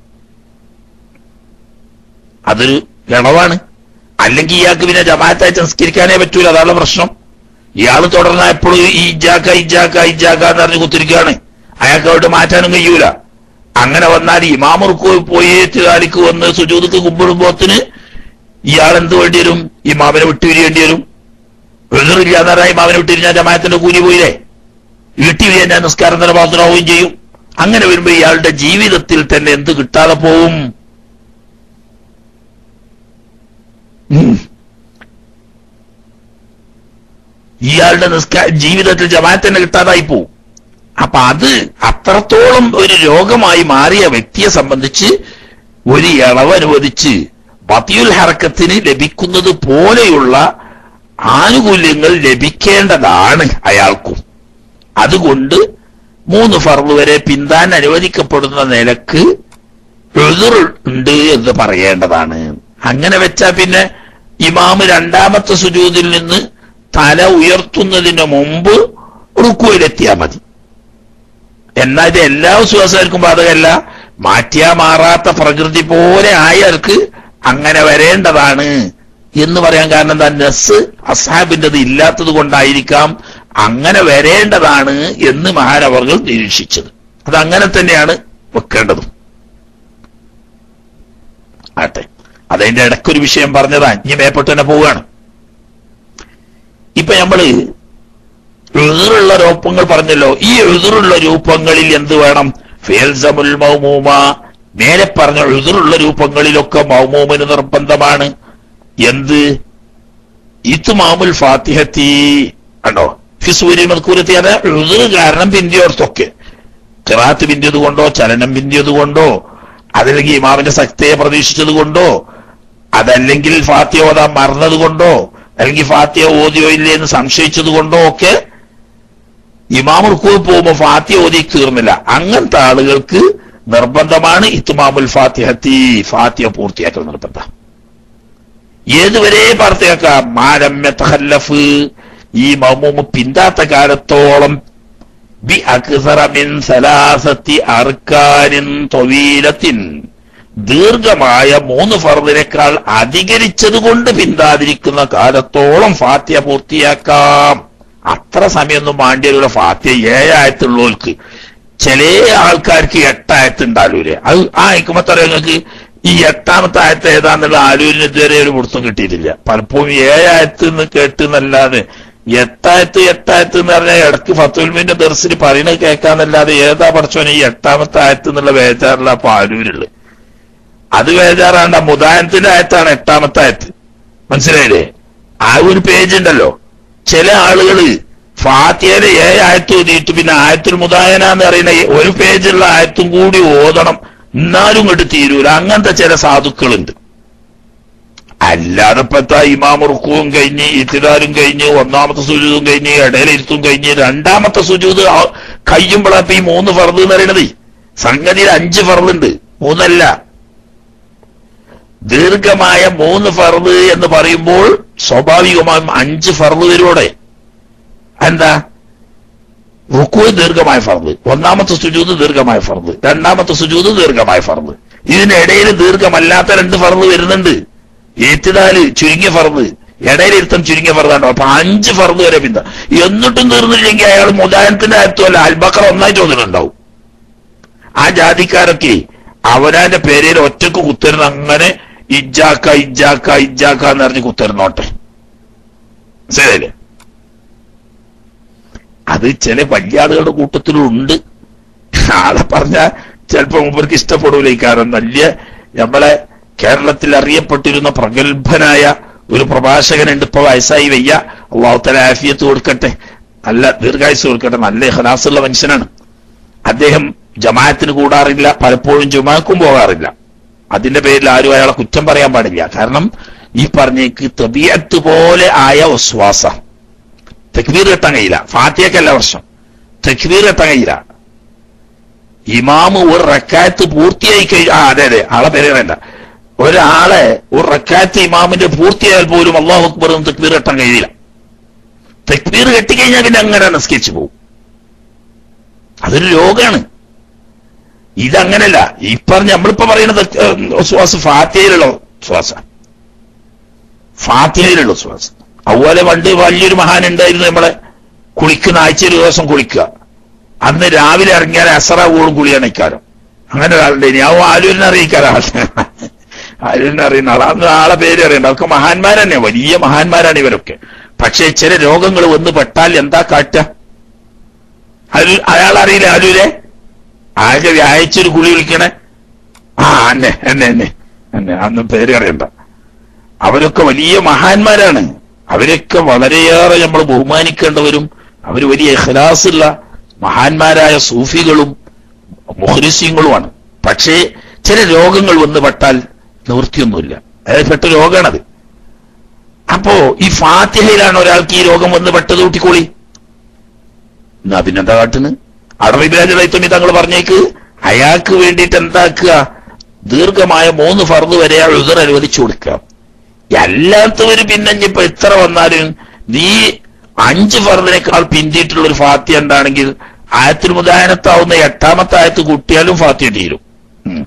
അതൊരു ഇളവാണ് അല്ലെങ്കിൽ ഇയാൾക്ക് പിന്നെ ജമാഅത്തായി സംസ്കരിക്കാനേ പറ്റൂല അതാണ് പ്രശ്നം ഇയാൾ തുടർന്ന എപ്പോഴും ഈ ഇജാക്ക ഇജാക്ക ഇജാക്ക എന്ന് പറഞ്ഞ് കുത്തിരിക്കുകയാണ് അയാൾക്ക് അവിടെ മാറ്റാനും കഴിയൂല അങ്ങനെ വന്നാൽ ഇമാമുർക്ക് പോയി തിരാലിക്ക് വന്ന് സുജൂതക്ക് കുമ്പിടുമ്പോത്തിന് ഇയാൾ എന്ത് വേണ്ടി വരും ഇമാമിനെ വിട്ടുപിരിയേണ്ടി വരും എതിറില്ല എന്ന് പറഞ്ഞാൽ ഇമാമിനെ വിട്ടുപിരിഞ്ഞാൽ ജമാഅത്തിന്റെ കൂലി പോയില്ലേ വീട്ടിൽ നിസ്കാരം തന്നെ പാത്രമാവുകയും ചെയ്യും അങ്ങനെ വരുമ്പോ ഇയാളുടെ ജീവിതത്തിൽ തന്നെ എന്ത് കിട്ടാതെ പോവും ഉം. ഇയാളുടെ നിസ്കാര ജീവിതത്തിൽ ജമാഅത്തിന് കിട്ടാതായി പോവും അപ്പൊ അത് അത്രത്തോളം ഒരു രോഗമായി മാറിയ വ്യക്തിയെ സംബന്ധിച്ച് ഒരു ഇളവ് അനുവദിച്ച് ബത്തിയുൽ ഹറക്കത്തിന് ലഭിക്കുന്നത് പോലെയുള്ള ആനുകൂല്യങ്ങൾ ലഭിക്കേണ്ടതാണ് അയാൾക്കും അതുകൊണ്ട് മൂന്ന് ഫർവ് വരെ പിന്താൻ അനുവദിക്കപ്പെടുന്ന നിലക്ക് എതിർ ഉണ്ട് എന്ന് പറയേണ്ടതാണ് അങ്ങനെ വെച്ചാ പിന്നെ ഇമാമ് രണ്ടാമത്തെ സുജൂതിൽ നിന്ന് തല ഉയർത്തുന്നതിന് മുമ്പ് റുക്കുവിലെത്തിയാൽ മതി എന്നാൽ ഇത് എല്ലാ വിശ്വാസക്കാർക്കും ബാധകമല്ല മാറ്റിയാ മാറാത്ത പ്രകൃതി പോലെ ആയവർക്ക് അങ്ങനെ വരേണ്ടതാണ് എന്ന് പറയാൻ കാരണം എന്താ നസ് അസാബിൻ്റെത് ഇല്ലാത്തത് കൊണ്ടായിരിക്കാം അങ്ങനെ വരേണ്ടതാണ് എന്ന് മഹാനവർകൾ നിരീക്ഷിച്ചത് അത് അങ്ങനെ തന്നെയാണ് വെക്കേണ്ടതും ആട്ടെ അതതിന്റെ ഇടയ്ക്കൊരു വിഷയം പറഞ്ഞതാ ഇനി മേപ്പോട്ട് തന്നെ പോവുകയാണ് ഇപ്പൊ നമ്മള് എതിറുള്ള രൂപങ്ങൾ പറഞ്ഞല്ലോ ഈ എതിറുള്ള രൂപങ്ങളിൽ എന്ത് വേണം ഫേൽസമുൽ മൗമൂമ മേലെ പറഞ്ഞ ഉതിറുള്ള രൂപങ്ങളിലൊക്കെ മൗമൂമിന് നിർബന്ധമാണ് എന്ത് ഇത്തുമാമുൽ ഫാത്തിഹത്തി കണ്ടോ ഫിസൂരി മൽക്കൂരത്തി അത് ഉതിർ കാരണം പിന്തിയോർത്തൊക്കെ കിറാത്ത് പിന്തിയത് കൊണ്ടോ ചലനം പിന്തിയത് കൊണ്ടോ അതല്ലെങ്കിൽ ഇമാമിന്റെ ശക്തിയെ പ്രതീക്ഷിച്ചത് കൊണ്ടോ അതല്ലെങ്കിൽ ഫാത്തിയ ഓതാൻ മറന്നത് കൊണ്ടോ അല്ലെങ്കിൽ ഫാത്തിയ ഓതിയോ ഇല്ലേ എന്ന് സംശയിച്ചത് കൊണ്ടോ ഒക്കെ ഇമാം റുക്കൂ പോകുമ്പോ ഫാത്തിയ ഓതി തീർന്നില്ല അങ്ങനത്തെ ആളുകൾക്ക് നിർബന്ധമാണ് ഇത്തുമാമുൽ ഫാത്തിഹത്തി ഫാത്തിയ പൂർത്തിയാക്കൽ നിർബന്ധം ഏതുവരെ പാർത്തിയാക്കാം മാരമ്യ തഹല്ലഫ് ഈ മൗമൂമ് പിന്താത്ത കാലത്തോളം ബി അക്സറ മിൻ സലാസത്തി അർക്കാനിൻ തൊവീലത്തിൻ ദീർഘമായ മൂന്ന് ഫർദിനേക്കാൾ അധികരിച്ചത് കൊണ്ട് പിന്താതിരിക്കുന്ന കാലത്തോളം ഫാത്തിയ പൂർത്തിയാക്കാം അത്ര സമയമൊന്നും മാണ്ടിയുള്ള ഫാത്തിയ ഏഴായത്തുള്ളവർക്ക് ചില ആൾക്കാർക്ക് എട്ടായത്ത് ഉണ്ടാലൂരെ അത് ആ ഐക്കുമത്തറിയ നിങ്ങൾക്ക് ഈ എട്ടാമത്തെ ആയത്ത് ഏതാന്നുള്ള ആലൂരിന് ഇതുവരെ ഒരു പിടുത്തം കിട്ടിയിട്ടില്ല പലപ്പോഴും ഏഴായത്ത് എന്ന് കേട്ട് എന്നല്ലാതെ എട്ടായത്ത് എട്ടായത്ത് എന്ന് പറഞ്ഞാൽ ഇടക്ക് ഫത്തുൽമിന്റെ ദർശന് പറയുന്നത് കേൾക്കാന്നല്ലാതെ ഏതാ പഠിച്ചോനെ ഈ എട്ടാമത്തെ ആയത്ത് എന്നുള്ള ബേജാറില്ല അപ്പൊ ആലൂരുള്ളത് അത് ബേജാറാണ്ട മുദായത്തിന്റെ ആയത്താണ് എട്ടാമത്തെ ആയത്ത് മനസ്സിലായില്ലേ ആ ഒരു പേജ് ഉണ്ടല്ലോ ചില ആളുകള് ഫാത്തിയയിലെ ഏഴ് ആയത്ത് ഓതിയിട്ട് പിന്നെ ആയത്തുൽ മുദായന എന്ന് പറയുന്ന ഈ ഒരു പേജുള്ള ആയത്തും കൂടി ഓതണം എന്നാലും ഇങ്ങോട്ട് തീരൂല അങ്ങനത്തെ ചില സാധുക്കളുണ്ട് അല്ലാതെ ഇപ്പത്തെ ഇമാമുറുക്കവും കഴിഞ്ഞ് ഇത്തിദാലും കഴിഞ്ഞ് ഒന്നാമത്തെ സുജൂതും കഴിഞ്ഞ് ഇടയിലിരുത്തും കഴിഞ്ഞ് രണ്ടാമത്തെ സുജൂത് കഴിയുമ്പോഴാ ഇപ്പൊ ഈ മൂന്ന് ഫർദ് എന്ന് പറയണത് സംഗതിയിൽ അഞ്ച് ഫർദുണ്ട് മൂന്നല്ല ദീർഘമായ മൂന്ന് ഫർദ് എന്ന് പറയുമ്പോൾ സ്വാഭാവികമായും അഞ്ച് ഫർദ് വരുവോടെ എന്താ റുക്കു ദീർഘമായ ഫർദ് ഒന്നാമത്തെ സുജൂത് ദീർഘമായ ഫർദ് രണ്ടാമത്തെ സുജൂത് ദീർഘമായ ഫർദ് ഇതിനിടയിൽ ദീർഘമല്ലാത്ത രണ്ട് ഫർദ് വരുന്നുണ്ട് ഏറ്റുതാല് ചുരുങ്ങിയ ഫർദ് ഇടയിലിരുത്തം ചുരുങ്ങിയ ഫർദാണ്ടോ അപ്പൊ അഞ്ച് ഫർദ് വരെ പിന്ത എന്നിട്ടും തീർന്നില്ലെങ്കിൽ അയാൾ മുദാനത്തിന്റെ അയത്തുമല്ല അൽബക്കർ ഒന്നായിട്ട് തോന്നുന്നുണ്ടാവും ആ ജാതിക്കാരൊക്കെ അവനാന്റെ പേരിൽ ഒറ്റക്ക് കുത്തരുന്ന അങ്ങനെ ഇജ്ജാക്ക ഇജ്ജാക്ക ഇജ്ജാക്ക എന്ന് പറഞ്ഞ് കുത്തരുന്നോട്ടെ ശരിയല്ലേ അത് ചില വലിയ ആളുകളുടെ കൂട്ടത്തിലുണ്ട് ആളെ പറഞ്ഞ ചിലപ്പോ മുമ്പർക്ക് ഇഷ്ടപ്പെടൂല ഈ കാരണം വലിയ നമ്മളെ കേരളത്തിൽ അറിയപ്പെട്ടിരുന്ന പ്രഗത്ഭനായ ഒരു പ്രഭാഷകനുണ്ട് ഇപ്പൊ വയസ്സായി വയ്യ അള്ളാഹുത്തല ആഫിയത്ത് കൊടുക്കട്ടെ നല്ല ദീർഘായുസ് കൊടുക്കട്ടെ നല്ല ഹലാസുള്ള മനുഷ്യനാണ് അദ്ദേഹം ജമാഅത്തിന് കൂടാറില്ല പലപ്പോഴും ജുമാക്കും പോകാറില്ല അതിന്റെ പേരിൽ ആരും അയാളെ കുറ്റം പറയാൻ പാടില്ല കാരണം ഈ പറഞ്ഞേക്ക് തബിയത്ത് പോലെ ആയ ഒസ്വാസ തെക്ബീർ കെട്ടാൻ കഴിയില്ല ഫാത്തിയക്കല്ല വർഷം തെക്ബീർ കെട്ടാൻ കഴിയില്ല ഇമാമ് ഒരു റക്കാത്ത് പൂർത്തിയായി കഴിഞ്ഞ ആ അതെ അതെ ആളെ പേര് വേണ്ട ഒരാളെ ഒരു റക്കാത്ത് ഇമാമിന്റെ പൂർത്തിയായാൽ പോലും അള്ളാഹു അക്ബർ തെക്ബീർ കെട്ടാൻ കഴിയില്ല തെക്ബീർ കെട്ടിക്കഴിഞ്ഞാൽ പിന്നെ അങ്ങനെ നിസ്കരിച്ചു പോകും അതൊരു രോഗമാണ് ഇതങ്ങനല്ല ഈ പറഞ്ഞ നമ്മളിപ്പോ പറയുന്നത് ശ്വാസം ഫാത്തിയയിലുള്ള ശ്വാസം ഫാത്തിയയിലുള്ള ശ്വാസം അതുപോലെ പണ്ട് വലിയൊരു മഹാൻ ഉണ്ടായിരുന്നു നമ്മളെ കുളിക്കുന്ന ആഴ്ച ഒരു ദിവസം കുളിക്കുക അന്ന് രാവിലെ ഇറങ്ങിയാൽ അസറാവോളും കുളിയാണ് ഇക്കാരം അങ്ങനെ ഒരാളുണ്ട് ഇനി ആ ആലൂരിനെ അറിയിക്കാറ് ആലൂരിനെ അറിയുന്ന ആളാ അന്ന് ആളെ പേര് അറിയണ്ട അവർക്ക് മഹാന്മാർ തന്നെ വലിയ മഹാന്മാരാണ് ഇവരൊക്കെ പക്ഷേ ചില രോഗങ്ങൾ വന്ന് പെട്ടാൽ എന്താ കാട്ടുക അലു അയാൾ അറിയില്ല ആലൂരെ ആകെ വ്യാഴ്ചൊരു കുളി വിളിക്കണേ ആ എന്നെ എന്നെ എന്നെ എന്നെ അന്ന് പേര് അറിയണ്ട അവരൊക്കെ വലിയ മഹാന്മാരാണ് അവരൊക്കെ വളരെയേറെ നമ്മൾ ബഹുമാനിക്കേണ്ടവരും അവർ വലിയ ഇഖ്ലാസുള്ള മഹാന്മാരായ സൂഫികളും മുഹരിസ്യങ്ങളുമാണ് പക്ഷേ ചില രോഗങ്ങൾ വന്ന് പെട്ടാൽ നിവൃത്തിയൊന്നുമില്ല അതായത് പെട്ട രോഗമാണത് അപ്പോ ഈ ഫാത്തിഹയിലാണ് ഒരാൾക്ക് ഈ രോഗം വന്ന് പെട്ടത് കൂട്ടിക്കോളി എന്നാ പിന്നെന്താ കാട്ടുന്നത് അടവിബിരാജ് തങ്ങൾ പറഞ്ഞേക്ക് അയാൾക്ക് വേണ്ടിയിട്ട് എന്താക്കുക ദീർഘമായ മൂന്ന് ഫർദ് വരെ ആ ഉദർ അനുവദിച്ചു കൊടുക്കുക അല്ലാത്തവര് പിന്നെ ഇനിയിപ്പോ എത്ര വന്നാലും നീ അഞ്ച് ഫർദിനേക്കാൾ പിന്തിയിട്ടുള്ള ഒരു ഫാത്തി എന്താണെങ്കിൽ ആയത്തിൽ മുദായനത്താവുന്ന എട്ടാമത്തെ ആയത്ത് കൂട്ടിയാലും ഫാത്തി തീരും ഉം.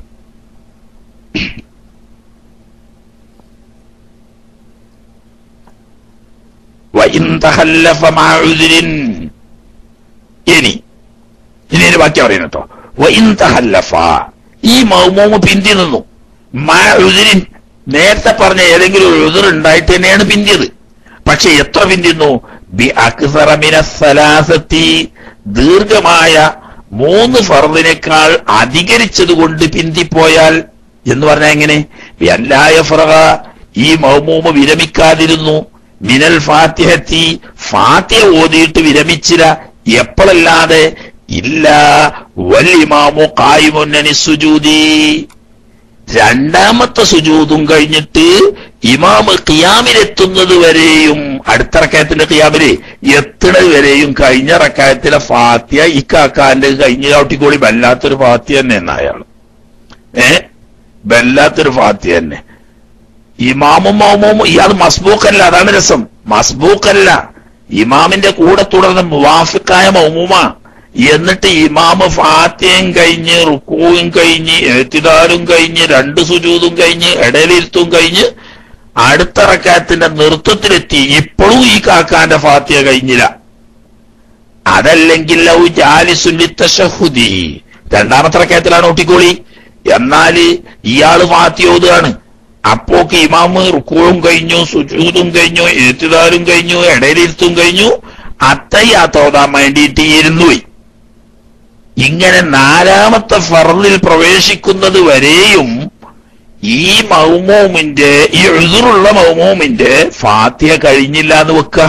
വഇൻ തഖല്ലഫ മഅ ഉദ്രിൻ. ഇനി ഇനി ഇതിന് ബാക്കി പറയുന്നു കേട്ടോ വഇൻ തഖല്ലഫ ഈ മൗമൂമ് പിന്തി നിന്നു മഅ ഉദ്രിൻ നേരത്തെ പറഞ്ഞ ഏതെങ്കിലും ഒരു ഉദർ ഉണ്ടായിട്ട് തന്നെയാണ് പിന്തിയത് പക്ഷെ എത്ര പിന്തിന്നു ബി അക്സറ മിന സലാസത്തി ദീർഘമായ മൂന്ന് ഫർദിനേക്കാൾ അധികരിച്ചത് കൊണ്ട് പിന്തിപ്പോയാൽ എന്ന് പറഞ്ഞാൽ എങ്ങനെ എല്ലായ ഫറഹ ഈ മൗമൂമ് വിരമിക്കാതിരുന്നു മിനൽ ഫാത്തിഹത്തി ഫാത്തിഹ ഓതിയിട്ട് വിരമിച്ചില്ല എപ്പോഴല്ലാതെ ഇല്ല വല്ലിമാമു കായ്മുന്നനി സുജൂതി രണ്ടാമത്തെ സുജൂതും കഴിഞ്ഞിട്ട് ഇമാമ് ഖിയാമിലെത്തുന്നത് വരെയും അടുത്ത റക്കായത്തിന്റെ ഖിയാമില് എത്തുന്നത് വരെയും കഴിഞ്ഞ റക്കായത്തിലെ ഫാത്തിയ ഇക്കാക്കാന്റെ കഴിഞ്ഞ ചവിട്ടിക്കോളി വല്ലാത്തൊരു ഫാത്തിയ തന്നെ എന്നാ അയാള് ഏ വല്ലാത്തൊരു ഫാത്തിയ തന്നെ ഇമാമും മൗമും ഇയാൾ മസ്ബൂക്കല്ല അതാണ് രസം മസ്ബൂക്കല്ല ഇമാമിന്റെ കൂടെ തുടർന്ന് മുവാഫിക്കായ മൗമുമ എന്നിട്ട് ഇമാമ് ഫാത്തിയും കഴിഞ്ഞ് റുക്കുവും കഴിഞ്ഞ് എഴുത്തിദാരും കഴിഞ്ഞ് രണ്ട് സുജൂതും കഴിഞ്ഞ് ഇടയിലിരുത്തും കഴിഞ്ഞ് അടുത്ത റക്കാത്തിന്റെ നൃത്തത്തിലെത്തി ഇപ്പോഴും ഈ കാക്കാന്റെ ഫാത്തിയ കഴിഞ്ഞില്ല അതല്ലെങ്കിൽ ലൗ ജാലിസുല്ലി തശഹുദി രണ്ടാമത്തെ റക്കായത്തിലാണ് ഒട്ടിക്കോളി എന്നാല് ഇയാള് ഫാത്തിയ ഓതുകയാണ് അപ്പോക്ക് ഇമാമ് റുക്കുവും കഴിഞ്ഞു സുജൂതും കഴിഞ്ഞു എഴുത്തുകാരും കഴിഞ്ഞു ഇടയിലിരുത്തും കഴിഞ്ഞു അത്തയ്യാത്തോതാൻ വേണ്ടിയിട്ട് ഇരുന്നുപോയി ഇങ്ങനെ നാലാമത്തെ ഫറലിൽ പ്രവേശിക്കുന്നത് വരെയും ഈ മൗമോമിന്റെ ഈ എഴുതുള്ള മൗമോമിന്റെ ഫാത്തിയ കഴിഞ്ഞില്ല എന്ന് വെക്ക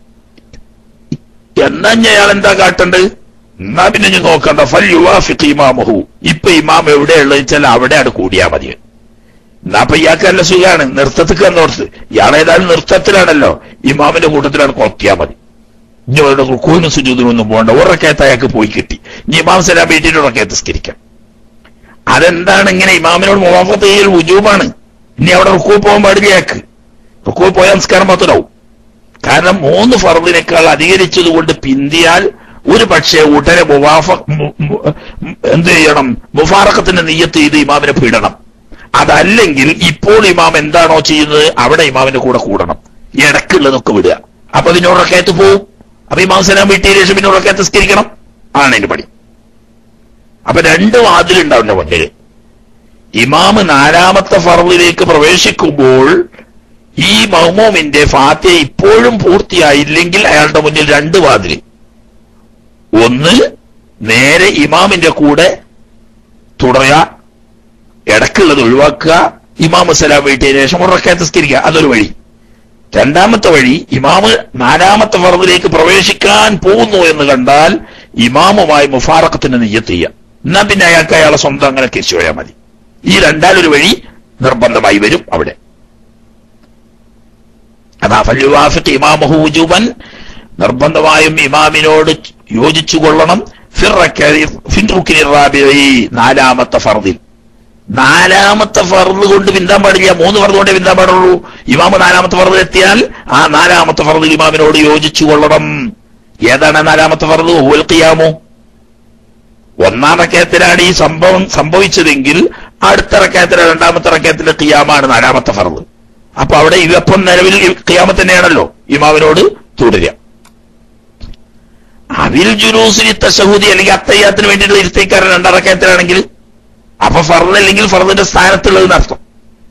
എന്നാ അയാൾ എന്താ കാട്ടണ്ട് എന്നാ പിന്നെ ഞാൻ നോക്കണ്ട ഫൽ യുവാഫിഖ് ഇമാമഹു ഇപ്പൊ ഇമാം എവിടെയുള്ളത് വെച്ചാൽ അവിടെ അവിടെ കൂടിയാ മതി എന്നാ അപ്പൊ ഇയാൾക്ക് നല്ല സുഖമാണ് നൃത്തത്തിൽ എന്നോർത്ത് ഇയാളേതായാലും നൃത്തത്തിലാണല്ലോ ഇമാമിന്റെ കൂട്ടത്തിലാണ് കൊത്തിയാ മതി ഇനി അവരുടെ റുക്കൂനും സുജൂദിനും ഒന്നും പോകണ്ട ഉറക്കയത്ത് അയാൾക്ക് പോയി കിട്ടി ഇനി ഇമാം സലാം വീട്ടിൽ ഉറക്കയത്ത് സ്കരിക്കാം അതെന്താണ് ഇങ്ങനെ ഇമാമിനോട് മുവാഫത്ത് ചെയ്യൽ ഉജൂബാണ് ഇനി അവിടെ റുക്കൂ പോകാൻ പാടില്ല അയാൾക്ക് റുക്കൂ പോയാൽ സംസ്കാരം മാത്രമാവും കാരണം മൂന്ന് ഫർദിനേക്കാൾ അധികരിച്ചതുകൊണ്ട് പിന്തിയാൽ ഒരു പക്ഷേ ഉടനെ മുവാഫ മു- മു- എന്ത് ചെയ്യണം മുഫാറക്കത്തിന്റെ നെയ്യത്ത് ചെയ്ത് ഇമാമിനെ പിടണം അതല്ലെങ്കിൽ ഇപ്പോൾ ഇമാം എന്താണോ ചെയ്യുന്നത് അവിടെ ഇമാമിന്റെ കൂടെ കൂടണം ഇടക്കുള്ളതൊക്കെ വിടുക അപ്പൊ പിന്നെ ഉറക്കയത്ത് പോവും അപ്പൊ ഇമാം സലാം വീട്ടിയ ശേഷം പിന്നെ ഉറക്കയത്ത് സ്കരിക്കണം ആണ് അതിന്റെ പണി അപ്പൊ രണ്ട് വാതിലുണ്ടാവുന്ന മുന്നിൽ ഇമാമ് നാലാമത്തെ ഫറവിലേക്ക് പ്രവേശിക്കുമ്പോൾ ഈ മഹ്മൂമിന്റെ ഫാത്തിയ ഇപ്പോഴും പൂർത്തിയായില്ലെങ്കിൽ അയാളുടെ മുന്നിൽ രണ്ട് വാതിൽ ഒന്ന് നേരെ ഇമാമിന്റെ കൂടെ തുടരുക ഇടക്കുള്ളത് ഒഴിവാക്കുക ഇമാം സലാം വീട്ടിയ ശേഷം ഉറക്കത്ത് സ്ഥിരിക്കുക അതൊരു വഴി രണ്ടാമത്തെ വഴി ഇമാമ് നാലാമത്തെ ഫറവിലേക്ക് പ്രവേശിക്കാൻ പോകുന്നു എന്ന് കണ്ടാൽ ഇമാമുമായി മുഫാറക്കത്തിന് നെയ്യത്ത് ചെയ്യുക എന്നാ പിന്നെ അയാൾക്ക് അയാളെ സ്വന്തം അങ്ങനെ തിരിച്ചു പോയാൽ മതി ഈ രണ്ടാലൊരു വഴി നിർബന്ധമായി വരും അവിടെ അതാ ഫല്യുവാഫിഖ് ഇമാമഹു വുജൂബൻ നിർബന്ധമായും ഇമാമിനോട് യോജിച്ചു കൊള്ളണം ഫിർ റക്അ- ഫിൻ റുക്നി റാബിഈ നാലാമത്തെ ഫർദിൽ നാലാമത്തെ ഫർദ് കൊണ്ട് പിന്താൻ പാടില്ല മൂന്ന് ഫർദ് കൊണ്ടേ പിന്താൻ പാടുള്ളൂ ഇമാമ് നാലാമത്തെ ഫർദിൽ എത്തിയാൽ ആ നാലാമത്തെ ഫർദിൽ ഇമാമിനോട് യോജിച്ചു കൊള്ളണം ഏതാണ് നാലാമത്തെ ഫർദ് ഹുവൽ ഖിയാമു ഒന്നാം റക്കയത്തിലാണ് ഈ സംഭവം സംഭവിച്ചതെങ്കിൽ അടുത്ത റക്കയത്തിലെ രണ്ടാമത്തെ റക്കയത്തിലെ ഖിയാമാണ് നാലാമത്തെ ഫർദ് അപ്പൊ അവിടെ ഇവപ്പം നിലവിൽ ഖിയാമ തന്നെയാണല്ലോ ഇമാമിനോട് തുടരുക അവിൽ ജുലൂസിന് തശഹൂദി അല്ലെങ്കിൽ അത്തയ്യാത്തിന് വേണ്ടിയിട്ടുള്ള ഇരുത്തേക്കാരൻ രണ്ടാം റക്കയത്തിലാണെങ്കിൽ അപ്പൊ ഫർദ് അല്ലെങ്കിൽ ഫർദിന്റെ സ്ഥാനത്തുള്ളത് അർത്ഥം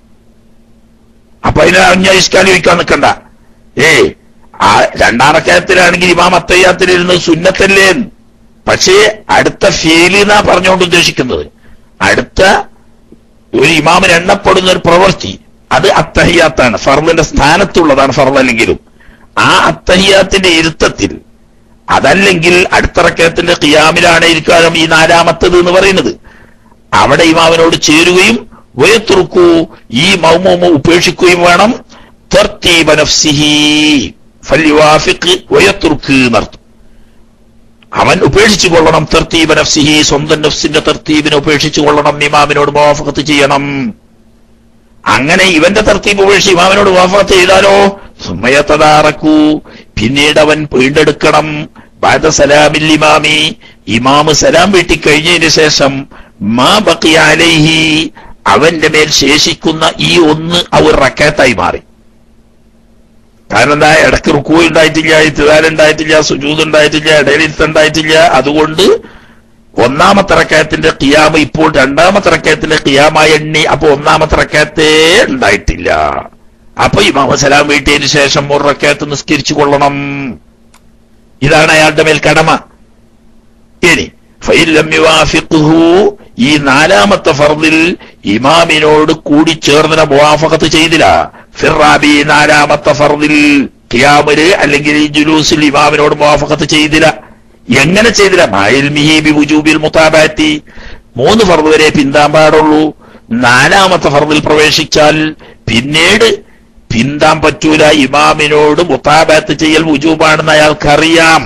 അപ്പൊ അതിന് അഞ്ഞ ഇഷ്കാലി വയ്ക്കാൻ നിൽക്കണ്ട ഏ ആ രണ്ടാം റക്കയത്തിലാണെങ്കിൽ ഇമാം അത്തയ്യാത്തിലിരുന്നത് സുന്നത്തല്ലേ എന്ന്. പക്ഷേ അടുത്ത ഫേലി എന്നാ പറഞ്ഞുകൊണ്ട് ഉദ്ദേശിക്കുന്നത് അടുത്ത ഒരു ഇമാമിന് എണ്ണപ്പെടുന്ന ഒരു പ്രവൃത്തി അത് അത്തഹിയാത്താണ് ഫർദിന്റെ സ്ഥാനത്തുള്ളതാണ് ഫർദ് അല്ലെങ്കിലും ആ അത്തഹിയാത്തിന്റെ ഇരുത്തത്തിൽ അതല്ലെങ്കിൽ അടുത്ത റക്കയത്തിന്റെ ഖിയാമിലാണ് ഇരിക്കാനും ഈ നാലാമത്തത് എന്ന് പറയുന്നത് അവിടെ ഇമാമിനോട് ചേരുകയും വയത്തുറുക്കൂ ഈ മൗമൂമ ഉപേക്ഷിക്കുകയും വേണം തർത്തീബ നഫ്സിഹി ഫല്യുവാഫിഖ് വയത്തുറുക്ക് എന്നർത്ഥം അവൻ ഉപേക്ഷിച്ചു കൊള്ളണം തർത്തീബ നഫ്സിഹി സ്വന്തം നഫ്സിന്റെ തർത്തീബിനെ ഉപേക്ഷിച്ചു കൊള്ളണം ഇമാമിനോട് മുവാഫഖത്ത് ചെയ്യണം അങ്ങനെ ഇവന്റെ തർത്തീബ് ഉപേക്ഷിച്ച് ഇമാമിനോട് മുവാഫഖത്ത് ചെയ്താലോ സുമയത്തതാറക്കൂ പിന്നീട് അവൻ വീണ്ടെടുക്കണം ബാദ സലാമിൽ ഇമാമി ഇമാമ് സലാം വീട്ടി കഴിഞ്ഞതിന് ശേഷം മാ ബക്കി അലൈഹി അവന്റെ മേൽ ശേഷിക്കുന്ന ഈ ഒന്ന് അവർ റക്കാത്തായി മാറി കാരണം എന്താ ഇടയ്ക്ക് റുക്കൂ ഉണ്ടായിട്ടില്ല ഇത്തുകാൽ ഉണ്ടായിട്ടില്ല സുജൂത് ഉണ്ടായിട്ടില്ല ഇടയിലിരുത്ത് ഉണ്ടായിട്ടില്ല അതുകൊണ്ട് ഒന്നാമത്തെ റക്കയത്തിന്റെ കിയാമ് ഇപ്പോൾ രണ്ടാമത്തെ റക്കയത്തിന്റെ കിയാമായി എണ്ണി അപ്പൊ ഒന്നാമത്തെ റക്കയത്തേ ഉണ്ടായിട്ടില്ല അപ്പൊ ഇമാമ സലാം വീട്ടിയതിന് ശേഷം ഒരു റക്കയത്ത് നിസ്കരിച്ചു കൊള്ളണം ഇതാണ് അയാളുടെ മേൽ കടമ ഇനി ഫൈലം യുവാഫിഖുഹു ഈ നാലാമത്തെ ഫർദിൽ ഇമാമിനോട് കൂടി ചേർന്ന മുവാഫഖത്ത് ചെയ്തില്ല ഫിറാബി നാലാമത്തെ ഫർദിൽ ഖിയാമില് അല്ലെങ്കിൽ ഈ ജുലൂസിൽ ഇമാമിനോട് മുവാഫഖത്ത് ചെയ്തില്ല എങ്ങനെ ചെയ്തില്ല മായിൽമിഹി ബി വുജൂബിൽ മുതാബാത്തി മൂന്ന് ഫർദ് വരെ പിന്താൻ പാടുള്ളൂ നാലാമത്തെ ഫർദിൽ പ്രവേശിച്ചാൽ പിന്നീട് പിന്താൻ പറ്റൂല ഇമാമിനോട് മുതാബാത്ത് ചെയ്യൽ വുജൂബാണെന്ന് അയാൾക്കറിയാം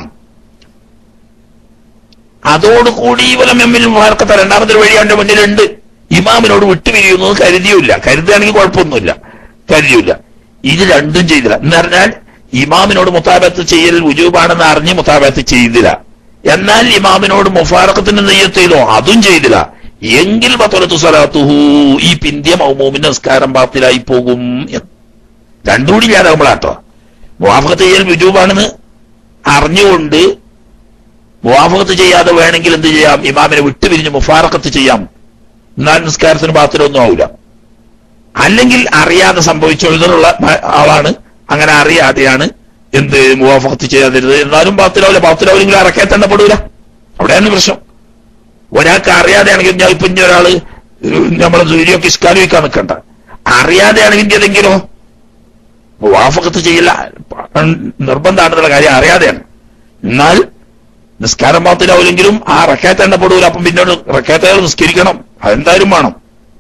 അതോടുകൂടി ഇവലം എമ്മിൽ വാർക്കത്ത രണ്ടാമത്തെ വഴി അവന്റെ മുന്നിലുണ്ട് ഇമാമിനോട് വിട്ടുപിരിയുന്നത് കരുതിയില്ല കരുതുകയാണെങ്കിൽ കുഴപ്പമൊന്നുമില്ല കരുതിയില്ല ഇത് രണ്ടും ചെയ്തില്ല എന്ന് പറഞ്ഞാൽ ഇമാമിനോട് മുത്താബത്ത് ചെയ്യൽ വുജൂബാണെന്ന് അറിഞ്ഞ് മുത്താബത്ത് ചെയ്തില്ല എന്നാൽ ഇമാമിനോട് മുഫാറക്കത്തിന് നെയ്യത്ത് ചെയ്തോ അതും ചെയ്തില്ല എങ്കിൽ പത്തൊലത്തു സ്വലാത്തുഹു ഈ പിന്ത്യ മൗമൂമിന്റെ നിസ്കാരം പാത്തിലായി പോകും എന്ന്. രണ്ടും കൂടി ഇല്ലാതാകുമ്പോഴാട്ടോ മുവാഫക്കത്ത് ചെയ്യൽ വുജൂബാണെന്ന് അറിഞ്ഞുകൊണ്ട് മുവാഫകത്ത് ചെയ്യാതെ വേണമെങ്കിൽ എന്ത് ചെയ്യാം ഇമാമിനെ വിട്ടുപിരിഞ്ഞ് മുഫാറക്കത്ത് ചെയ്യാം എന്നാൽ നിസ്കാരത്തിന് പാത്രമൊന്നും ആവില്ല അല്ലെങ്കിൽ അറിയാതെ സംഭവിച്ചുള്ള ആളാണ് അങ്ങനെ അറിയാതെയാണ് എന്ത് മുവാഫകത്ത് ചെയ്യാതിരുന്നത് എന്നാലും പാത്തിലാവില്ല പാത്തിലാവില്ലെങ്കിൽ അറക്കാൻ തന്നെ പെടൂല അവിടെയാണ് പ്രശ്നം ഒരാൾക്ക് അറിയാതെയാണെങ്കിൽ ഞാൻ ഇപ്പൊ ഇനി ഒരാള് നമ്മളെ സൂര്യൊക്കെ ഇസ്കാലി വയ്ക്കാൻ നിൽക്കണ്ട അറിയാതെയാണെങ്കിൽ ഇന്ത്യതെങ്കിലോ മുവാഫകത്ത് ചെയ്യില്ല നിർബന്ധമാണെന്നുള്ള കാര്യം അറിയാതെയാണ് എന്നാൽ നിസ്കാരം പാത്തിലാവില്ലെങ്കിലും ആ റക്കാത്ത് എണ്ണപ്പെടൂല അപ്പം പിന്നീട് റക്കാത്തയാൾ നിസ്കരിക്കണം അതെന്തായാലും വേണം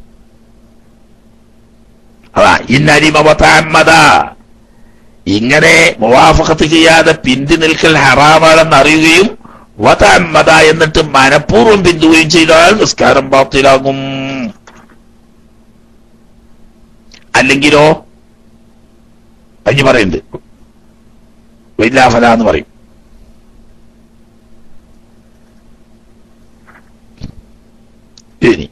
അതാ ഇന്നരിമത ഇങ്ങനെ മുവാഫക്കത്ത് ചെയ്യാതെ പിന്തി നിൽക്കൽ ഹറാമാണെന്ന് അറിയുകയും വതമ്മത എന്നിട്ട് മനഃപൂർവ്വം പിന്തുകയും ചെയ്താൽ നിസ്കാരം പാത്തിലാകും അല്ലെങ്കിലോ അഞ്ഞു പറയുന്നുണ്ട് വൈലാഫല എന്ന് പറയും ഇനി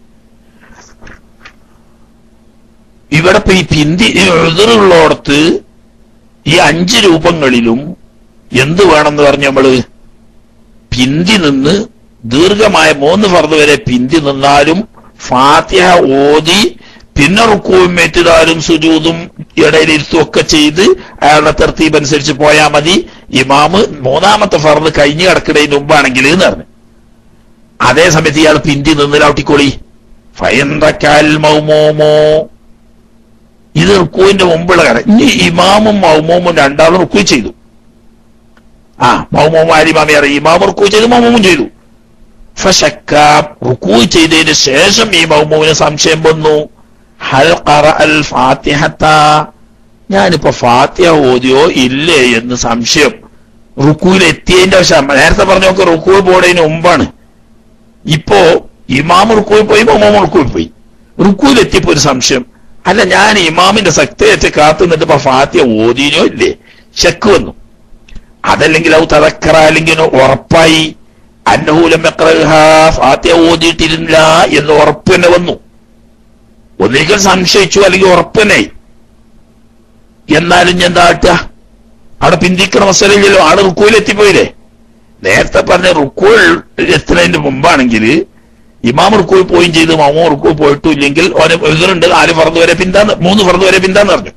ഇവിടെ ഇപ്പൊ ഈ പിന്തി എതിറുള്ളോടത്ത് ഈ അഞ്ച് രൂപങ്ങളിലും എന്ത് വേണമെന്ന് പറഞ്ഞ നമ്മള് പിന്തി നിന്ന് ദീർഘമായ മൂന്ന് ഫർദ് വരെ പിന്തി നിന്നാലും ഫാത്തിഹ ഓതി പിന്നെ റുക്കുവും മെറ്റിതാലും സുജൂതും ഇടയിലിരുത്തും ഒക്കെ ചെയ്ത് അയാളുടെ തെർത്തീബ് അനുസരിച്ച് പോയാൽ മതി ഇമാമ് മൂന്നാമത്തെ ഫർദ് കഴിഞ്ഞു കിടക്കുന്നതിന് മുമ്പാണെങ്കിൽ എന്ന് പറഞ്ഞു അതേ സമയത്ത് ഇയാൾ പിന്തി നിന്നിലാട്ടിക്കോളി ഫയന്തക്കാൽ മൗമോമോ ഇത് റുക്കുവിന്റെ മുമ്പുള്ള കാര്യം ഇനി ഇമാമും മൗമോമും രണ്ടാളും റുക്കു ചെയ്തു ആ മൗമോമ ആരിമാമി അറിയാം ഇമാം റുക്കു ചെയ്തു മൗമോമും ചെയ്തു ഫശക്ക റുക്കു ചെയ്തതിന് ശേഷം ഈ മൗമോവിന് സംശയം വന്നു ഹൽ ഖറ അൽ ഫാത്തിഹത്ത ഞാനിപ്പോ ഫാത്തിഹ ഓതിയോ ഇല്ലേ എന്ന് സംശയം റുക്കുവിൽ എത്തിയതിന്റെ വശം നേരത്തെ പറഞ്ഞൊക്കെ റുക്കു പോടതിന് മുമ്പാണ് ഇപ്പോ ഇമാം റുക്കുവിൽ പോയി മൗമോം റുക്കുവിൽ പോയി റുക്കുവിൽ എത്തിയപ്പോ ഒരു സംശയം അല്ല ഞാൻ ഇമാമിന്റെ സക്തയേറ്റ് കാത്തു നിന്നിട്ട് ഫാത്തിയ ഓതിനോ ഇല്ലേ ശക്ക് വന്നു അതല്ലെങ്കിൽ ഔ തതക്കറ അല്ലെങ്കിൽ ഉറപ്പായി അന്നഹൂലം ഫാത്തിയ ഓതിയിട്ടിരുന്നില്ല എന്ന് ഉറപ്പ് തന്നെ വന്നു ഒന്നിരിക്കൽ സംശയിച്ചു അല്ലെങ്കിൽ ഉറപ്പ് തന്നെ എന്നാലും ഞാൻ എന്താ കാട്ടുക അവിടെ പിന്തിക്കണ മസലയില്ലല്ലോ ആള് റുക്കുവിൽ എത്തിപ്പോയില്ലേ നേരത്തെ പറഞ്ഞ റുക്കുവിൽ എത്തുന്നതിന് മുമ്പാണെങ്കിൽ ഇമാം റുക്കുവിൽ പോയും ചെയ്ത് മാമോ റുക്കുവിൽ പോയിട്ടും ഇല്ലെങ്കിൽ ഓനെ എതിരുണ്ട് നാല് ഫറന്ന് വരെ പിന്താന്ന് മൂന്ന് ഫറന്ന് വരെ പിന്താന്ന് പറഞ്ഞു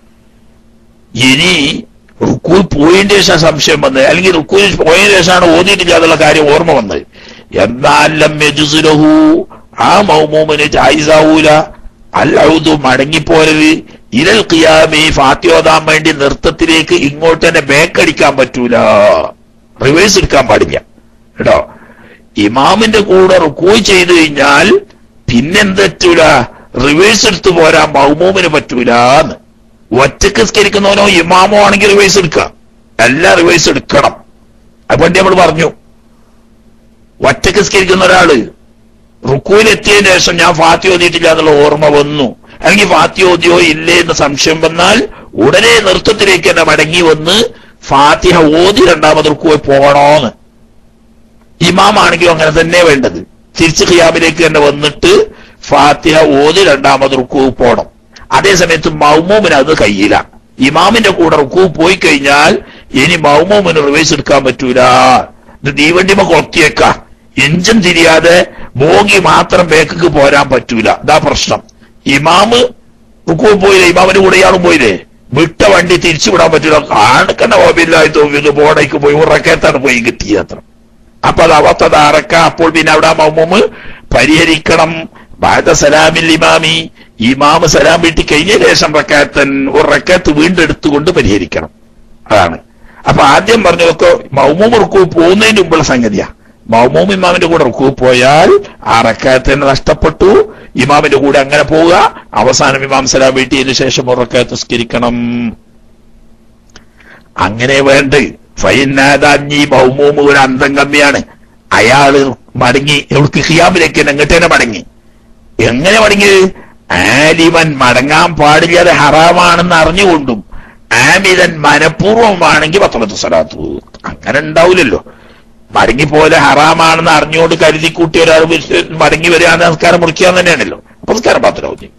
ഇനി റുക്കുവിൽ പോയതിന്റെ ശേഷം സംശയം വന്നത് അല്ലെങ്കിൽ റുക്കുവിൽ പോയതിന് ശേഷമാണ് ഓതിയിട്ടില്ല എന്നുള്ള കാര്യം ഓർമ്മ വന്നത് എന്നാലും യജുസുലഹു ആ മൗമൂമിന് ജായിസാവൂല അല്ലൗദു മടങ്ങിപ്പോരത് ഇരൽ ഖിയാമി ഫാത്തിയോതാൻ വേണ്ടി നൃത്തത്തിലേക്ക് ഇങ്ങോട്ട് തന്നെ ബേക്കടിക്കാൻ പറ്റൂല റിവേഴ്സ് എടുക്കാൻ പാടില്ല കേട്ടോ ഇമാമിന്റെ കൂടെ റുക്കൂ ചെയ്തു കഴിഞ്ഞാൽ പിന്നെന്തറ്റൂല റിവേഴ്സ് എടുത്തു പോരാൻ മൗമൂമിന് പറ്റൂല എന്ന് ഒറ്റക്ക് സ്കരിക്കുന്നവനോ ഇമാമോ ആണെങ്കിൽ റിവേഴ്സ് എടുക്കാം എല്ലാം റിവേഴ്സ് എടുക്കണം അതുകൊണ്ട് നമ്മൾ പറഞ്ഞു ഒറ്റക്ക് സ്കരിക്കുന്ന ഒരാള് റുക്കുവിൽ എത്തിയതിനു ശേഷം ഞാൻ ഫാത്തി ഓതിയിട്ടില്ല എന്നുള്ള ഓർമ്മ വന്നു അല്ലെങ്കിൽ ഫാത്തി ഓതിയോ ഇല്ലേ എന്ന് സംശയം വന്നാൽ ഉടനെ നൃത്തത്തിലേക്ക് തന്നെ മടങ്ങി വന്ന് ഫാത്തിഹ ഓതി രണ്ടാമത് റുക്കുവിൽ പോകണോന്ന് ഇമാമാണെങ്കിലും അങ്ങനെ തന്നെ വേണ്ടത് തിരിച്ച് ഖിയാമിലേക്ക് തന്നെ വന്നിട്ട് ഫാത്തിഹ ഓതി രണ്ടാമത് റുക്കു പോണം അതേ സമയത്ത് മൗമൂമിന് അത് കഴിയില്ല ഇമാമിന്റെ കൂടെ റുക്കു പോയി കഴിഞ്ഞാൽ ഇനി മൗമൂമിന് റിവേഴ്സ് എടുക്കാൻ പറ്റൂല ഇത് തീവണ്ടിമ കൊളത്തിയേക്ക എഞ്ചിൻ തിരിയാതെ ബോഗി മാത്രം ബേക്ക് പോരാൻ പറ്റൂല ഇതാ പ്രശ്നം ഇമാമ് റുക്കു പോയില്ലേ ഇമാമിന്റെ കൂടെ ഇയാളും പോയില്ലേ വിട്ട വണ്ടി തിരിച്ചു വിടാൻ പറ്റൂല കാണിക്കണ്ട ഓബില്ലായി തോന്നിയത് ബോർഡേക്ക് പോയി ഉറക്കത്താണ് പോയി കിട്ടിയത് അത്ര അപ്പൊ അത് അവത്തതാറക്ക അപ്പോൾ പിന്നെ അവിടെ ആ മൗമൂമ് പരിഹരിക്കണം ബാദ സലാമിൽ ഇമാമി ഇമാമ് സലാം വീട്ടി കഴിഞ്ഞ ശേഷം റക്കാത്തൻ ഒരു റക്കാത്ത് വീണ്ടും എടുത്തുകൊണ്ട് പരിഹരിക്കണം അതാണ് അപ്പൊ ആദ്യം പറഞ്ഞതൊക്കെ മൗമൂം റുക്കു പോകുന്നതിന് മുമ്പുള്ള സംഗതിയാ മൗമൂം ഇമാമിന്റെ കൂടെ റുക്കു പോയാൽ ആ റക്കാത്ത് തന്നെ നഷ്ടപ്പെട്ടു ഇമാമിന്റെ കൂടെ അങ്ങനെ പോവുക അവസാനം ഇമാം സലാം വീട്ടിയതിനു ശേഷം ഒരു റക്കാത്ത് നിസ്കരിക്കണം അങ്ങനെ വേണ്ട ഫൈനാദാഞ്ഞി മൗമൂമ് ഒരു അന്തം കമ്മിയാണ് അയാള് മടങ്ങി എവിടേക്ക് ഖിയാമിലേക്ക് എങ്ങോട്ട് തന്നെ മടങ്ങി എങ്ങനെ മടങ്ങിയത് ആലിമൻ മടങ്ങാൻ പാടില്ലാതെ ഹറാമാണെന്ന് അറിഞ്ഞുകൊണ്ടും ആമിതൻ മനഃപൂർവ്വമാണെങ്കിൽ പത്തൊമ്പത് സ്വലാത്തു അങ്ങനെ ഉണ്ടാവില്ലല്ലോ മടങ്ങി പോലെ ഹറാമാണെന്ന് അറിഞ്ഞുകൊണ്ട് കരുതി കൂട്ടി ഒരാൾ വിശ്വ- മടങ്ങി വരിക നമസ്കാരം മുറിക്കുക തന്നെയാണല്ലോ അപ്പൊ നമസ്കാരം പാത്രമാവും ചെയ്യും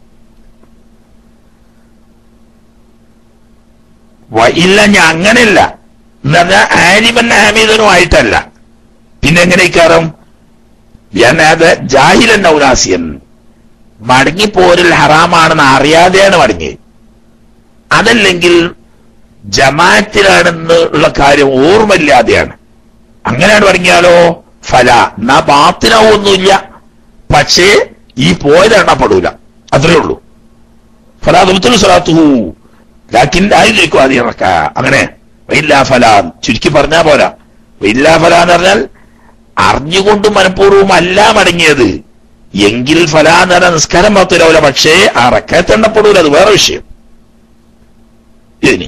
വ- ഇല്ല ഞാൻ അങ്ങനെയല്ല എന്ന് പറഞ്ഞാൽ ആലിമൻ ആമിതനും ആയിട്ടല്ല പിന്നെ എങ്ങനെ ഇക്കാരം ഞാൻ അത് ജാഹിലൻ ഔലാസിയൻ മടങ്ങിപ്പോരൽ ഹറാമാണെന്ന് അറിയാതെയാണ് മടങ്ങിയത് അതല്ലെങ്കിൽ ജമാഅത്തിലാണെന്ന് ഉള്ള കാര്യം ഓർമ്മയില്ലാതെയാണ് അങ്ങനെയാണ് മടങ്ങിയാലോ ഫല എന്നാ ബാത്തിനാവൊന്നുമില്ല പക്ഷേ ഈ പോയത് എണ്ണപ്പെടൂല അത്രേ ഉള്ളൂ ഫലാദുൽ സ്വലാത്തുഹു ലാക്കിൻ ആയില്ലേക്കും ആദ്യം ഇറക്ക അങ്ങനെ വൈല്ലാ ഫലാൻ ചുരുക്കി പറഞ്ഞാ പോരാ വൈല്ലാ ഫല എന്ന് പറഞ്ഞാൽ അറിഞ്ഞുകൊണ്ട് മനഃപൂർവ്വം അല്ല മടങ്ങിയത് എങ്കിൽ ഫല എന്ന് പറഞ്ഞാൽ നിസ്കാരം മാത്രമാവില്ല പക്ഷേ ആ റക്കത്ത് എണ്ണപ്പെടൂല അത് വേറെ വിഷയം ഇനി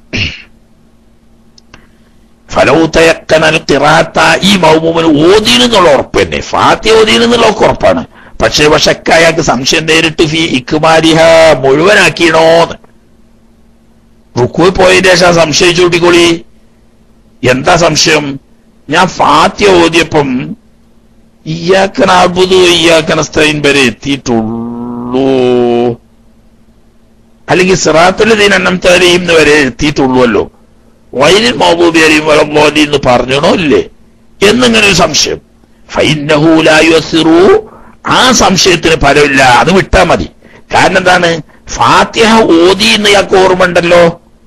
ഫലൗത്തയക്കനൽ തിറാത്ത ഈ മൗമൂമിന് ഓതീനെന്നുള്ള ഉറപ്പ് തന്നെ ഫാത്തി ഓതീനെന്നുള്ള ഒക്കെ ഉറപ്പാണ് പക്ഷേ പക്ഷെ അയാൾക്ക് സംശയം നേരിട്ട് ഫി ഇക്കുമാരിഹ മുഴുവനാക്കിയണോന്ന് റുക്കുവിൽ പോയതിന്റെ ശേഷം സംശയിച്ചു കൂട്ടിക്കോളി എന്താ സംശയം ഞാൻ ഫാത്യ ഓതിയപ്പം ഇയാക്കൻ അബുദു ഇയാക്കൻ സ്തൈൻ വരെ എത്തിയിട്ടുള്ളൂ അല്ലെങ്കിൽ സിറാത്തുൽ ദീൻ അന്നംതലയും വരെ എത്തിയിട്ടുള്ളൂല്ലോ വൈലിൽ മഹബൂബി അലിയും വലംബോലി എന്ന് പറഞ്ഞണോ ഇല്ലേ എന്നിങ്ങനെ ഒരു സംശയം ഫൈനഹൂലായുസിറു ആ സംശയത്തിന് ഫലമില്ല അത് വിട്ടാ മതി കാരണം എന്താണ് ഫാത്തിഹ ഓതി എന്ന് ഇയാൾക്ക് ഓർമ്മ ഉണ്ടല്ലോ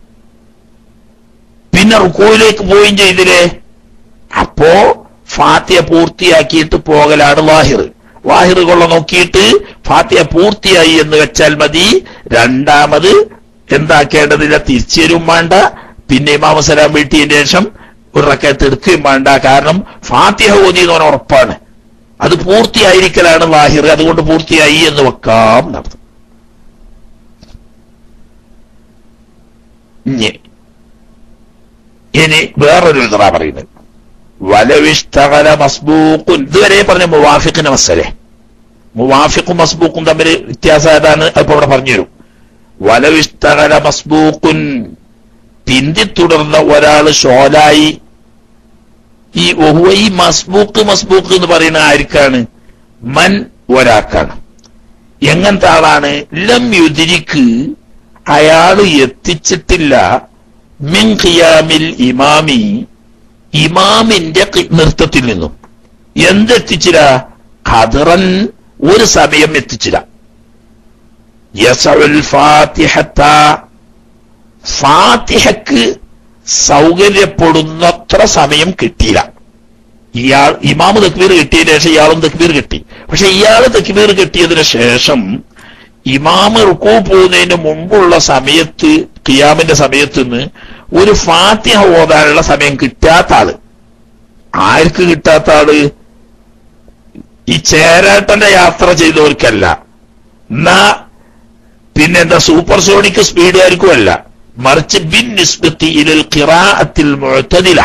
പിന്നെ റുക്കോയിലേക്ക് പോവുകയും ചെയ്തില്ലേ അപ്പോ ഫാത്തിയ പൂർത്തിയാക്കിയിട്ട് പോകലാണ് വാഹിർ വാഹിർ കൊള്ള നോക്കിയിട്ട് ഫാത്തിയ പൂർത്തിയായി എന്ന് വെച്ചാൽ മതി രണ്ടാമത് എന്താക്കേണ്ടതില്ല തിരിച്ചുവരും വേണ്ട പിന്നെ ഇമാമ സലാം വീട്ടിയതിന് ശേഷം ഒരു റക്കത്ത് എടുക്കുകയും വേണ്ട കാരണം ഫാത്തിഹ ഓതി എന്ന് പറഞ്ഞ ഉറപ്പാണ് അത് പൂർത്തിയായിരിക്കലാണ് വാഹിർ അതുകൊണ്ട് പൂർത്തിയായി എന്ന് വെക്കാം നടത്തും ഇനി ഇനി വേറൊരു ഇതറ പറയുന്നത് വലവിഷ്ടകല മസ്ബൂഖുൻ ഇതുവരെ പറഞ്ഞ മുവാഫിഖിന്റെ മസലെ മുവാഫിഖും മസ്ബൂഖും തമ്മിൽ വ്യത്യാസം ഏതാണ് അപ്പൊ ഇവിടെ പറഞ്ഞു തരും വലവിഷ്ടകല മസ്ബൂഖുൻ പിന്തി തുടർന്ന ഒരാള് ഷോലായി ഈ ഒഹുവ ഈ മസ്ബൂക്ക് മസ്ബൂക്ക് എന്ന് പറയുന്ന ആർക്കാണ് മൻ ഒരാൾക്കാണ് എങ്ങനത്തെ ആളാണ് ലം യുതിരിക്ക് അയാള് എത്തിച്ചിട്ടില്ല മിൻ ഖിയാമിൽ ഇമാമി ഇമാമിന്റെ കി- നൃത്തത്തിൽ നിന്നും എന്തെത്തിച്ചില്ല ഖദറൻ ഒരു സമയം എത്തിച്ചില്ല യസഉൽ ഫാത്തിഹത്ത ഫാത്തിഹക്ക് സൗകര്യപ്പെടുന്നത്ര സമയം കിട്ടിയില്ല ഇയാൾ ഇമാമ് തക്ബീർ കിട്ടിയതിന് ശേഷം ഇയാളും തക്ബീർ കിട്ടി പക്ഷെ ഇയാൾ തക്ബീർ കിട്ടിയതിന് ശേഷം ഇമാമ് റുക്കൂ പോകുന്നതിന് മുമ്പുള്ള സമയത്ത് ഖിയാമിന്റെ സമയത്ത് നിന്ന് ഒരു ഫാത്തിഹ ഓതാനുള്ള സമയം കിട്ടാത്ത ആള് ആർക്ക് കിട്ടാത്ത ആള് ഈ ചേരാട്ടന്റെ യാത്ര ചെയ്തവർക്കല്ല എന്നാ പിന്നെന്താ സൂപ്പർ സോണിക് സ്പീഡുകാർക്കും അല്ല മറിച്ച് ബിൻ നിസ്ബത്തി ഇലൽ ഖിറാഅത്തിൽ മുഅ്തദില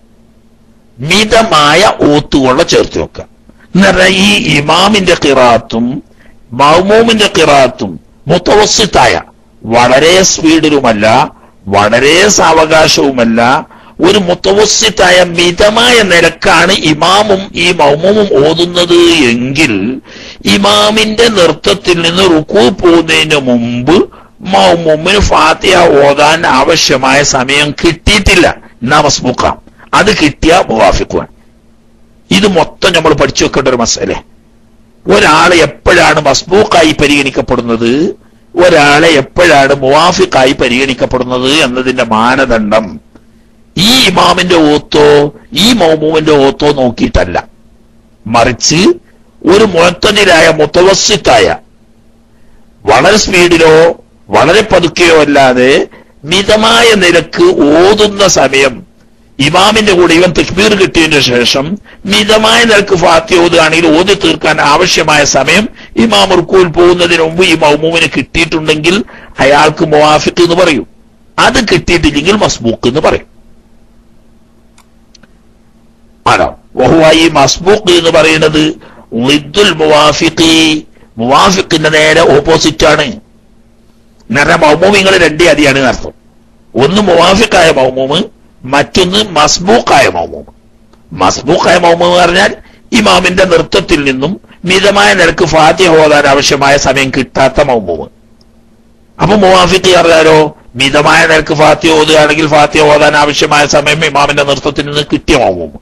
മിതമായ ഓത്തുകൊള്ള ചേർത്ത് വെക്കുക എന്ന് പറഞ്ഞാൽ ഈ ഇമാമിന്റെ ഖിറാത്തും മൗമൂമിന്റെ ഖിറാത്തും മുത്തവസിത്തായ വളരെ സ്പീഡിലുമല്ല വളരെ സാവകാശവുമല്ല ഒരു മുത്തവസിത്തായ മിതമായ നിരക്കാണ് ഇമാമും ഈ മൗമൂമും ഓതുന്നത് എങ്കിൽ ഇമാമിന്റെ നൃത്തത്തിൽ നിന്ന് റുക്കു പോകുന്നതിന് മുമ്പ് മൗമൂമിന് ഫാത്തിഹ ഓതാൻ ആവശ്യമായ സമയം കിട്ടിയിട്ടില്ല എന്നാ മസ്ബൂക്കാം അത് കിട്ടിയ മുവാഫിക്കുവാൻ ഇത് മൊത്തം നമ്മൾ പഠിച്ചു വെക്കേണ്ട ഒരു മസലെ ഒരാളെ എപ്പോഴാണ് മസ്ബൂക്കായി പരിഗണിക്കപ്പെടുന്നത് ഒരാളെ എപ്പോഴാണ് മുവാഫിക്കായി പരിഗണിക്കപ്പെടുന്നത് എന്നതിന്റെ മാനദണ്ഡം ഈ ഇമാമിന്റെ ഓത്തോ ഈ മൗമൂമിന്റെ ഓത്തോ നോക്കിയിട്ടല്ല മറിച്ച് ഒരു മുഴത്തനിലായ മുത്തവസിത്തായ വളരെ സ്പീഡിലോ വളരെ പതുക്കെയോ അല്ലാതെ മിതമായ നിരക്ക് ഓതുന്ന സമയം ഇമാമിന്റെ കൂടെ ഇവൻ തക്ബീർ കിട്ടിയതിന് ശേഷം മിതമായ നിരക്ക് ഫാത്തി ഓതുകയാണെങ്കിൽ ഓതി തീർക്കാൻ ആവശ്യമായ സമയം ഇമാം റുക്കൂൽ പോകുന്നതിന് മുമ്പ് ഈ മൗമൂമിന് കിട്ടിയിട്ടുണ്ടെങ്കിൽ അയാൾക്ക് മുവാഫിക്ക് എന്ന് പറയും അത് കിട്ടിയിട്ടില്ലെങ്കിൽ മസ്ബൂക്ക് എന്ന് പറയും ആണോ വഹുവ ഈ മസ്ബൂക്ക് എന്ന് പറയുന്നത് ലിദ്ദുൽ മുവാഫിഖി മുവാഫിഖിന്റെ നേരെ ഓപ്പോസിറ്റ് ആണ് നേരെ മൗമൂമിങ്ങൾ രണ്ടേ അടിയാണ് അർത്ഥം ഒന്ന് മുവാഫിക്കായ മൗമൂമ് മറ്റൊന്ന് മസ്ബൂക്കായ മൗമൂമ് മസ്ബൂക്കായ മൗമൂമ് പറഞ്ഞാൽ ഇമാമിന്റെ നൃത്തത്തിൽ നിന്നും മിതമായ നിരക്ക് ഫാത്തിഹ ഓതാൻ ആവശ്യമായ സമയം കിട്ടാത്ത മൗമൂമ് അപ്പൊ മുവാഫിക്ക് പറഞ്ഞാലോ മിതമായ നിരക്ക് ഫാത്തിഹ ഓതുകയാണെങ്കിൽ ഫാത്തിഹ ഓതാൻ ആവശ്യമായ സമയം ഇമാമിന്റെ നൃത്തത്തിൽ നിന്ന് കിട്ടിയ മൗമൂമ്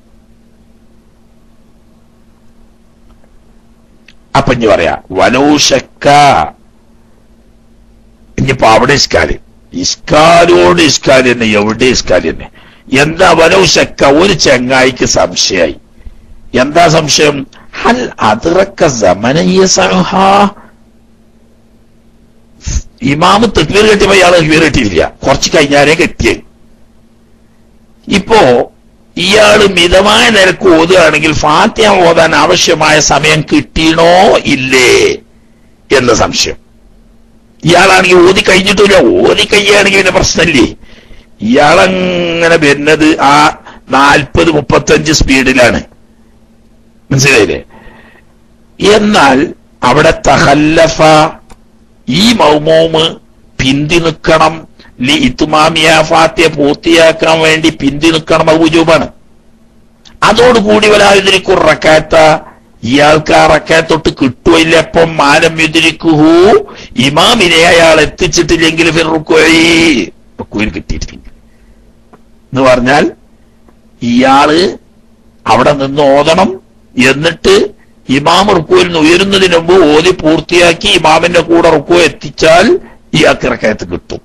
അപ്പൊ ഇനി പറയാ വനൗഷക്ക ഇനിയിപ്പോ അവിടെ ഇസ്കാല് ഇസ്കാലോട് ഇസ്കാല് തന്നെ എവിടെ ഇസ്കാല് തന്നെ എന്താ വനൗഷക്ക ഒരു ചെങ്ങായിക്ക് സംശയായി എന്താ സംശയം ഹൽ അതിറക്ക സമനീയ സഹ ഇമാമ് തെക്വീർ കെട്ടിയപ്പോ ഇയാള് തെക്വീർ കെട്ടിയില്ല കുറച്ച് കഴിഞ്ഞാലേ കെട്ടിയേ ഇപ്പോ ഇയാള് മിതമായ നിരക്ക് ഓതുകയാണെങ്കിൽ ഫാത്തിഹ ഓതാൻ ആവശ്യമായ സമയം കിട്ടിയണോ ഇല്ലേ എന്ന സംശയം ഇയാളാണെങ്കിൽ ഓതി കഴിഞ്ഞിട്ടില്ല ഓതി കഴിയുകയാണെങ്കിൽ പിന്നെ പ്രശ്നമില്ലേ ഇയാളങ്ങനെ വരുന്നത് ആ നാൽപ്പത് മുപ്പത്തഞ്ച് സ്പീഡിലാണ് മനസ്സിലായില്ലേ എന്നാൽ അവിടെ തഹല്ലഫ ഈ മൗമോമ് പിന്തി നിൽക്കണം ലി ഇത്തുമാമിയ ഫാത്തിയ പൂർത്തിയാക്കാൻ വേണ്ടി പിന്തി നിൽക്കണം അത് ഉജൂബാണ് അതോടുകൂടി വലാതിരിക്കും റക്കാത്ത ഇയാൾക്ക് ആ റക്കാത്തൊട്ട് കിട്ടുമില്ല അപ്പം മാനം യുതിരിക്കുഹു ഇമാമിനെ അയാൾ എത്തിച്ചിട്ടില്ലെങ്കിൽ ഫിറുക്കുയിൽ കിട്ടിയിട്ടില്ല എന്ന് പറഞ്ഞാൽ ഇയാള് അവിടെ നിന്ന് ഓതണം എന്നിട്ട് ഇമാം റുക്കുവിൽ നിന്ന് ഉയരുന്നതിന് മുമ്പ് ഓതി പൂർത്തിയാക്കി ഇമാമിന്റെ കൂടെ റുക്കു എത്തിച്ചാൽ ഇയാൾക്ക് ഇറക്കയത്ത് കിട്ടും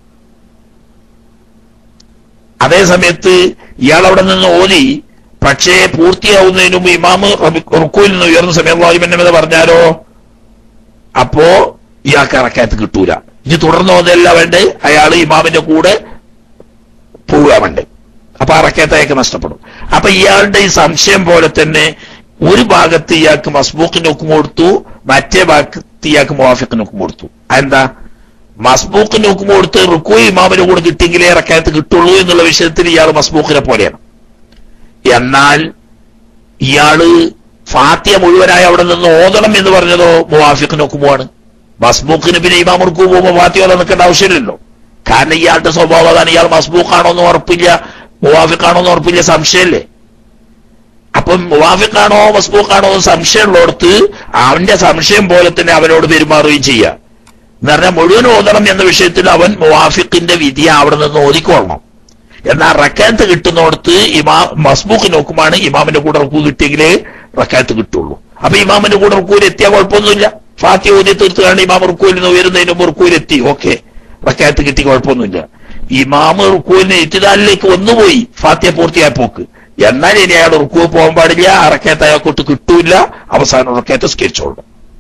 അതേ സമയത്ത് ഇയാൾ അവിടെ നിന്ന് ഓതി പക്ഷേ പൂർത്തിയാവുന്നതിന് മുമ്പ് ഇമാമ് റുക്കുവിൽ നിന്ന് ഉയർന്ന സമയം വായുമെന്ന് പറഞ്ഞാലോ അപ്പോ ഇയാൾക്ക് ഇറക്കയത്ത് കിട്ടൂല ഇനി തുടർന്ന് ഓതല്ല വേണ്ടേ അയാൾ ഇമാമിന്റെ കൂടെ പോവുക വേണ്ടേ അപ്പൊ അറക്കയത്ത് അയാൾക്ക് നഷ്ടപ്പെടും അപ്പൊ ഇയാളുടെ ഈ സംശയം പോലെ തന്നെ ഒരു ഭാഗത്ത് ഇയാൾക്ക് മസ്ബൂക്കിന് ഹുക്കും കൊടുത്തു മറ്റേ ഭാഗത്ത് ഇയാൾക്ക് മുവാഫിക്കിന് ഹുക്കും കൊടുത്തു അതെന്താ മസ്ബൂക്കിന് ഹുക്കും കൊടുത്ത് റുക്കു ഇമാമിന് കൂടെ കിട്ടിയെങ്കിലേ ഇറക്കാനത്ത് കിട്ടുള്ളൂ എന്നുള്ള വിഷയത്തിൽ ഇയാൾ മസ്ബൂക്കിനെ പോലെയാണ് എന്നാൽ ഇയാള് ഫാത്തിയ മുഴുവനായി അവിടെ നിന്ന് ഓതണം എന്ന് പറഞ്ഞതോ മുവാഫിക്കിന് ഹുക്കുമാണ് മസ്ബൂക്കിന് പിന്നെ ഇമാം റുക്കു പോകുമ്പോൾ ഫാത്തിയ ഓതാൻ നിൽക്കേണ്ട ആവശ്യമില്ലല്ലോ കാരണം ഇയാളുടെ സ്വഭാവം അതാണ് ഇയാൾ മസ്ബൂഖാണോ എന്ന് ഉറപ്പില്ല മുവാഫിക്കാണോ എന്ന് ഉറപ്പില്ല സംശയമല്ലേ അപ്പം മുവാഫിക്കാണോ മസ്ബൂഖാണോ എന്ന് സംശയമുള്ളടത്ത് അവന്റെ സംശയം പോലെ തന്നെ അവനോട് പെരുമാറുകയും ചെയ്യുക എന്ന് പറഞ്ഞാൽ മുഴുവൻ ഓതണം എന്ന വിഷയത്തിൽ അവൻ മുവാഫിക്കിന്റെ വിധി അവിടെ നിന്ന് ഓതിക്കൊള്ളണം എന്നാൽ റക്കാത്ത് കിട്ടുന്നിടത്ത് ഇമാ മസ്ബൂഖ് നോക്കുമാണ് ഇമാമിന്റെ കൂടെ റുക്കു കിട്ടിയെങ്കിലേ റക്കാത്ത് കിട്ടുള്ളൂ അപ്പൊ ഇമാമിന്റെ കൂടെ റുക്കൂയിൽ എത്തിയാൽ കുഴപ്പമൊന്നുമില്ല ഫാത്തി ഓതി തീർത്തുകൊണ്ട് ഇമാം റുക്കൂയിൽ നിന്ന് ഉയരുന്നതിന് മുമ്പ് റുക്കൂയിൽ എത്തി ഓക്കെ റക്കാത്ത് കിട്ടി കുഴപ്പമൊന്നുമില്ല ഇമാമ് റുക്കൂലിന് ഇത്തിദാലിലേക്ക് വന്നുപോയി ഫാത്തിയ പൂർത്തിയായ പോക്ക് എന്നാൽ ഇനി അയാൾ റുക്കൂ പോകാൻ പാടില്ല അറക്കയത്ത് അയാൾക്കൊട്ട് കിട്ടൂല അവസാനം ഉറക്കയത്ത് സ്കെച്ചോളൂ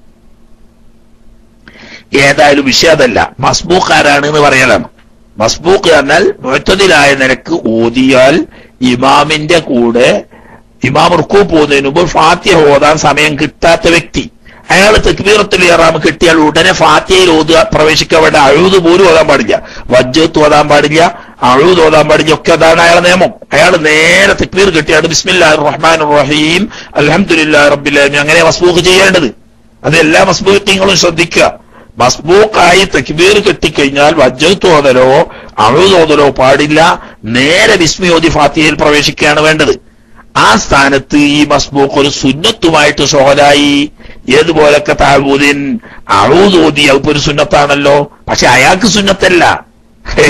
ഏതായാലും വിഷയം അതല്ല മസ്ബൂഖ് ആരാണ് എന്ന് പറയലാണ് മസ്ബൂഖ് എന്നാൽ മുഴത്തതിലായ നിരക്ക് ഓതിയാൽ ഇമാമിന്റെ കൂടെ ഇമാം റുക്കൂ പോകുന്നതിന് മുമ്പ് ഫാത്തിയ ഓതാൻ സമയം കിട്ടാത്ത വ്യക്തി അയാൾ തെക്ബീറത്തിൽ ഇറാം കിട്ടിയാൽ ഉടനെ ഫാത്തിയയിൽ ഓതുക പ്രവേശിക്കാൻ വേണ്ട അഴുത് പോലും ഓതാൻ പാടില്ല വജ്ജത്ത് ഓതാൻ പാടില്ല അഴുത് ഓതാൻ പാടില്ല ഒക്കെ അതാണ് അയാളെ നിയമം അയാൾ നേരെ തെക്ബീർ കിട്ടിയാണ് ബിസ്മില്ലാ റഹ്മാൻ റഹീം അലഹമുല്ലാ റബ്ബില്ലാലും അങ്ങനെ മസ്ബൂഖ് ചെയ്യേണ്ടത് അത് എല്ലാ മസ്ബൂഖങ്ങളും ശ്രദ്ധിക്കുക മസ്ബൂഖായി തക്ബീർ കെട്ടിക്കഴിഞ്ഞാൽ വജ്ജത്ത് ഓതലോ അഴുത് ഓതലോ പാടില്ല നേരെ ബിസ്മി ഓതി ഫാത്തിയയിൽ പ്രവേശിക്കുകയാണ് വേണ്ടത് ആ സ്ഥാനത്ത് ഈ മസ്ബൂഖ് ഒരു സുന്നത്തുമായിട്ട് ഷോഹലായി ഏതുപോലൊക്കെ താഴ്വൂതിൻ അഴൂതോതി അതിപ്പോ ഒരു സുന്നത്താണല്ലോ പക്ഷെ അയാൾക്ക് സുന്നത്തല്ല ഹേ.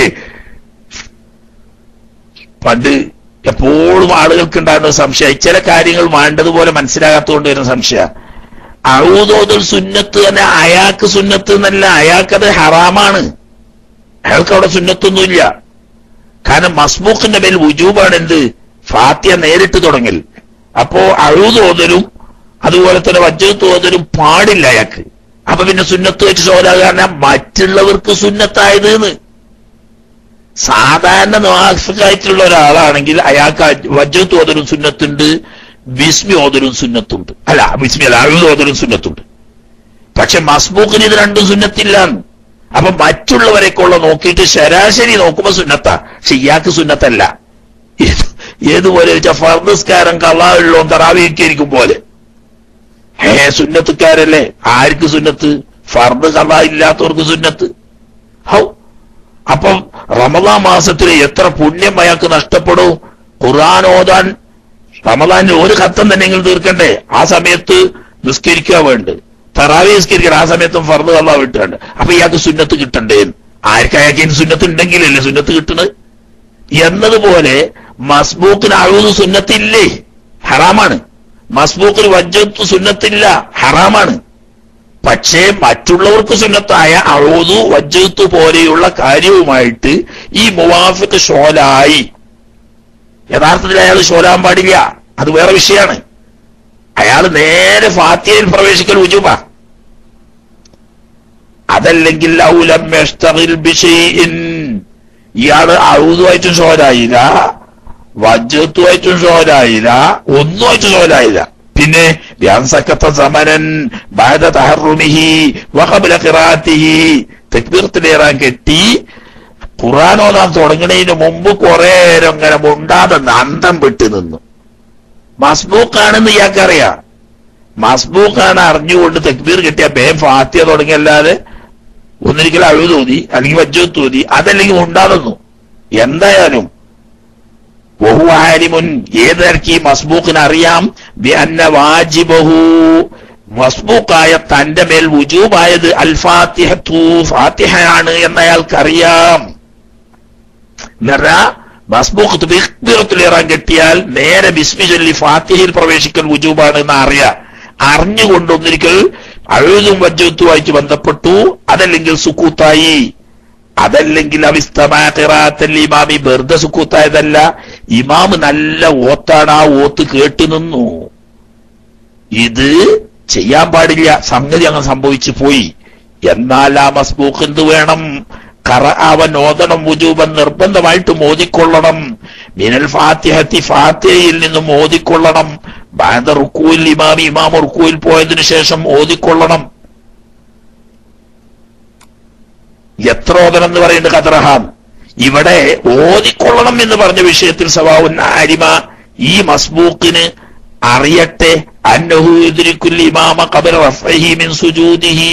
പണ്ട് എപ്പോഴും ആളുകൾക്ക് ഉണ്ടാകുന്ന സംശയം ചില കാര്യങ്ങൾ വേണ്ടതുപോലെ മനസ്സിലാകാത്തതുകൊണ്ട് വരുന്ന സംശയം അഴൂതോതൽ സുന്നത്ത് തന്നെ അയാൾക്ക് സുന്നത്ത് എന്നല്ല അയാൾക്കത് ഹറാമാണ് അയാൾക്ക് അവിടെ സുന്നത്തൊന്നുമില്ല കാരണം മസ്ബൂഖിന്റെ മേൽ വുജൂബാണ് എന്ത് ഫാത്തിയ നേരിട്ട് തുടങ്ങൽ അപ്പോ അഴുത് ഓതലും അതുപോലെ തന്നെ വജ്ജത്ത് ഓതലും പാടില്ല അയാൾക്ക് അപ്പൊ പിന്നെ സുന്നത്ത് വെച്ച് ചോരാകാരണം മറ്റുള്ളവർക്ക് സുന്നത്തായത് എന്ന് സാധാരണ നാഫിക്കായിട്ടുള്ള ഒരാളാണെങ്കിൽ അയാൾക്ക് വജ്ജത്ത് ഓതലും സുന്നത്തുണ്ട് ബിസ്മി ഓതലും സുന്നത്തുണ്ട് അല്ല ബിസ്മി അല്ല അഴുത് ഓതലും സുന്നത്തുണ്ട് പക്ഷെ മസ്ബൂഖിന് ഇത് രണ്ടും സുന്നത്തില്ല അപ്പൊ മറ്റുള്ളവരെക്കുള്ള നോക്കിയിട്ട് ശരാശരി നോക്കുമ്പോ സുന്നത്താ പക്ഷെ ഇയാൾക്ക് സുന്നത്തല്ല ഏത് ഏതുപോലെ വെച്ചാൽ ഫർദസ്കാരം കള്ളാഹുള്ളോ തറാവിയിരിക്കും പോലെ ഹേ സുന്നത്തുകാരല്ലേ ആർക്ക് സുന്നത്ത് ഫർദ് കള്ളാ ഇല്ലാത്തവർക്ക് സുന്നത്ത് ഹൗ അപ്പം റമദാൻ മാസത്തിൽ എത്ര പുണ്യം അയാൾക്ക് നഷ്ടപ്പെടും ഖുർആൻ ഓതാൻ റമദാനിൽ ഒരു ഖത്തം തന്നെ നിങ്ങൾ തീർക്കണ്ടേ ആ സമയത്ത് നിസ്കരിക്കുക വേണ്ട തറാവി നിസ്കരിക്കണം ആ സമയത്തും ഫർദ് കള്ളാ വിട്ടുകണ്ട് അപ്പൊ ഇയാൾക്ക് സുന്നത്ത് കിട്ടണ്ടേ ആർക്ക് അയാൾക്ക് ഇനി സുന്നത്ത് ഉണ്ടെങ്കിലല്ലേ സുന്നത്ത് കിട്ടുന്നത് എന്നതുപോലെ മസ്ബൂക്കിന് അഴുത് സുന്നത്തില്ലേ ഹറാമാണ് മസ്ബൂക്കിന് വജ്ജത്ത് സുന്നത്തില്ല ഹറാമാണ് പക്ഷേ മറ്റുള്ളവർക്ക് സുന്നത്തായ അഴുതു വജ്ജത്ത് പോലെയുള്ള കാര്യവുമായിട്ട് ഈ മുവാഫിക്ക് ഷോലായി യഥാർത്ഥത്തിൽ അയാൾ ഷോലാൻ പാടില്ല അത് വേറെ വിഷയമാണ് അയാൾ നേരെ ഫാത്തിയയിൽ പ്രവേശിക്കൽ ഉജുബ അതല്ലെങ്കിൽ ഔലം യഷ്തഗിൽ ബിശൈഇൻ ഇയാള് അഴുതുമായിട്ടും ഷോലായില്ല വജ്ജത്തുമായിട്ടും ഷോലായില്ല ഒന്നുമായിട്ട് ഷോലായില്ല പിന്നെ വ്യാൻസക്കത്ത സമനൻ ബാധ തഹറുമിഹി വഹബല ഖിറാത്തിഹി തെക്ബീർത്തിലേറാൻ കെട്ടി ഖുർആൻ ഓതാൻ തുടങ്ങുന്നതിന് മുമ്പ് കുറെ നേരം ഇങ്ങനെ മുണ്ടാതെ അന്തം വിട്ടു നിന്നു മസ്ബൂക്കാണെന്ന് ഇയാൾക്കറിയാം മസ്ബൂക്കാണ് അറിഞ്ഞുകൊണ്ട് തെക്ബീർ കിട്ടിയ ബേ ഫാത്തിയ തുടങ്ങിയല്ലാതെ ഒന്നിരിക്കൽ അഴിവ് തോന്നി അല്ലെങ്കിൽ വജ്ജത്ത് തോന്നി അതല്ലെങ്കിൽ ഉണ്ടാകുന്നു എന്തായാലും ബഹു ആലിമുൻ ഏത് നിരക്ക് ഈ മസ്ബൂക്കിന് അറിയാം ബിഅന്ന വാജിബഹു മസ്ബൂക്കായ തന്റെ മേൽ വുജൂബായത് അൽ ഫാത്തിഹത്തു ഫാത്തിഹയാണ് എന്ന് അയാൾക്കറിയാം എന്നറിയാ മസ്ബൂക്ക് തുബിറത്തിലേറാൻ കെട്ടിയാൽ നേരെ ബിസ്മി ചൊല്ലി ഫാത്തിഹയിൽ പ്രവേശിക്കൽ വുജൂബാണ് എന്ന് അറിയാം അറിഞ്ഞുകൊണ്ട് ഒന്നിരിക്കൽ അഴുതും വജ്ജത്തുമായിട്ട് ബന്ധപ്പെട്ടു അതല്ലെങ്കിൽ സുക്കൂത്തായി അതല്ലെങ്കിൽ അവിസ്തമാറാത്തൽ ഇമാമി വെറുതെ സുക്കൂത്തായതല്ല ഇമാമ് നല്ല ഓത്താണ് ആ ഓത്ത് കേട്ടു നിന്നു ഇത് ചെയ്യാൻ പാടില്ല സംഗതി അങ്ങനെ സംഭവിച്ചു പോയി എന്നാൽ ആ മസ്ബൂക്ക് എന്ത് വേണം കറ അവൻ ഓതണം വുജൂബൻ നിർബന്ധമായിട്ട് മോദിക്കൊള്ളണം മിനൽ ഫാത്തിഹത്തി ഫാത്തിഹയിൽ നിന്നും ഓതിക്കൊള്ളണം ബാധ റുക്കുവിൽ ഇമാമി ഇമാം റുക്കുവിൽ പോയതിനു ശേഷം ഓതിക്കൊള്ളണം എത്ര ഓതണം എന്ന് പറയുന്നത് ഖദറഹാം ഇവിടെ ഓതിക്കൊള്ളണം എന്ന് പറഞ്ഞ വിഷയത്തിൽ സവാവുൻ ആരിമ ഈ മസ്ബൂക്കിന് അറിയട്ടെ അന്നഹു എതിരിക്കുൽ ഇമാമ ഖബർ റഫഹി മിൻ സുജൂദിഹി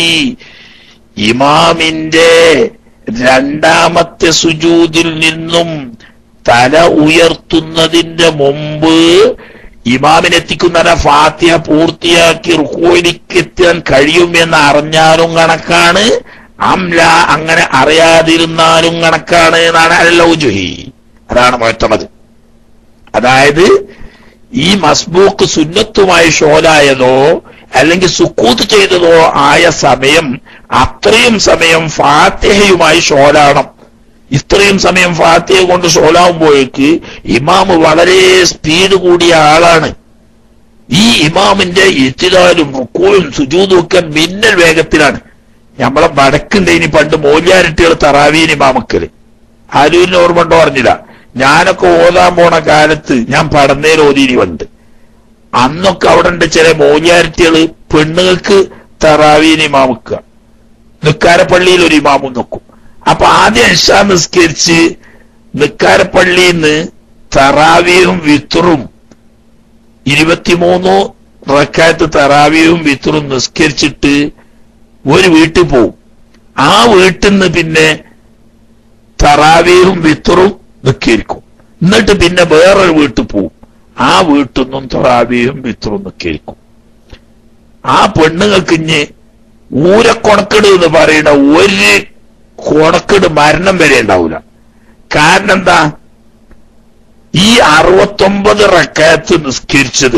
ഇമാമിന്റെ രണ്ടാമത്തെ സുജൂദിൽ നിന്നും തല ഉയർത്തുന്നതിന്റെ മുമ്പ് ഇമാമിനെത്തിക്കുന്ന ഫാത്തിഹ പൂർത്തിയാക്കി റുക്കോയിലേക്ക് എത്താൻ കഴിയുമെന്ന് അറിഞ്ഞാലും കണക്കാണ് അംല അങ്ങനെ അറിയാതിരുന്നാലും കണക്കാണ് എന്നാണ് അല്ലൗജുഹി അതാണ് മുഴത്തമത് അതായത് ഈ മസ്ബൂക്ക് സുന്നത്തുമായി ഷോലായതോ അല്ലെങ്കിൽ സുക്കൂത്ത് ചെയ്തതോ ആയ സമയം അത്രയും സമയം ഫാത്തിഹയുമായി ഷോലാണം ഇത്രയും സമയം ഫാത്തിഹ കൊണ്ട് ഷോലാവുമ്പോഴേക്ക് ഇമാമ് വളരെ സ്പീഡ് കൂടിയ ആളാണ് ഈ ഇമാമിന്റെ ഇത്തിരാലും റുക്കൂലും സുജൂതും ഒക്കെ മിന്നൽ വേഗത്തിലാണ് നമ്മളെ വടക്കുണ്ട് ഇനി പണ്ട് മൂല്യാരിട്ടികൾ തറാവീൻ ഇമാമക്കല് ആരൂരിന് ഓർമ്മ ഉണ്ടോ അറിഞ്ഞില്ല ഞാനൊക്കെ ഓതാൻ പോണ കാലത്ത് ഞാൻ പടന്നേൽ ഓതിരി വണ്ട് അന്നൊക്കെ അവിടെ ഉണ്ട് ചില മൂല്യാരിറ്റികള് പെണ്ണുങ്ങൾക്ക് തറാവീൻ ഇമാമുക്കുക നിക്കാരപ്പള്ളിയിൽ ഒരു ഇമാമും നോക്കും അപ്പൊ ആദ്യം ഇഷാ നിസ്കരിച്ച് നിക്കാരപ്പള്ളിയിൽ നിന്ന് തറാവിയും വിത്തുറും ഇരുപത്തിമൂന്ന് റക്കാത്ത് തറാവിയും വിത്തുറും നിസ്കരിച്ചിട്ട് ഒരു വീട്ടിൽ പോവും ആ വീട്ടിൽ നിന്ന് പിന്നെ തറാവിയും വിത്തുറും നിസ്കരിക്കും എന്നിട്ട് പിന്നെ വേറൊരു വീട്ടിൽ പോവും ആ വീട്ടിൽ നിന്നും തറാവിയും വിത്തുറും നിസ്കരിക്കും ആ പെണ്ണുങ്ങൾക്ക് ഇഞ്ഞ് ഊരക്കൊണക്കെട് എന്ന് പറയുന്ന ഒരു കൊണക്കെട് മരണം വരെ ഉണ്ടാവില്ല കാരണം എന്താ ഈ അറുപത്തൊമ്പത് റക്കാത്ത് നിസ്കരിച്ചത്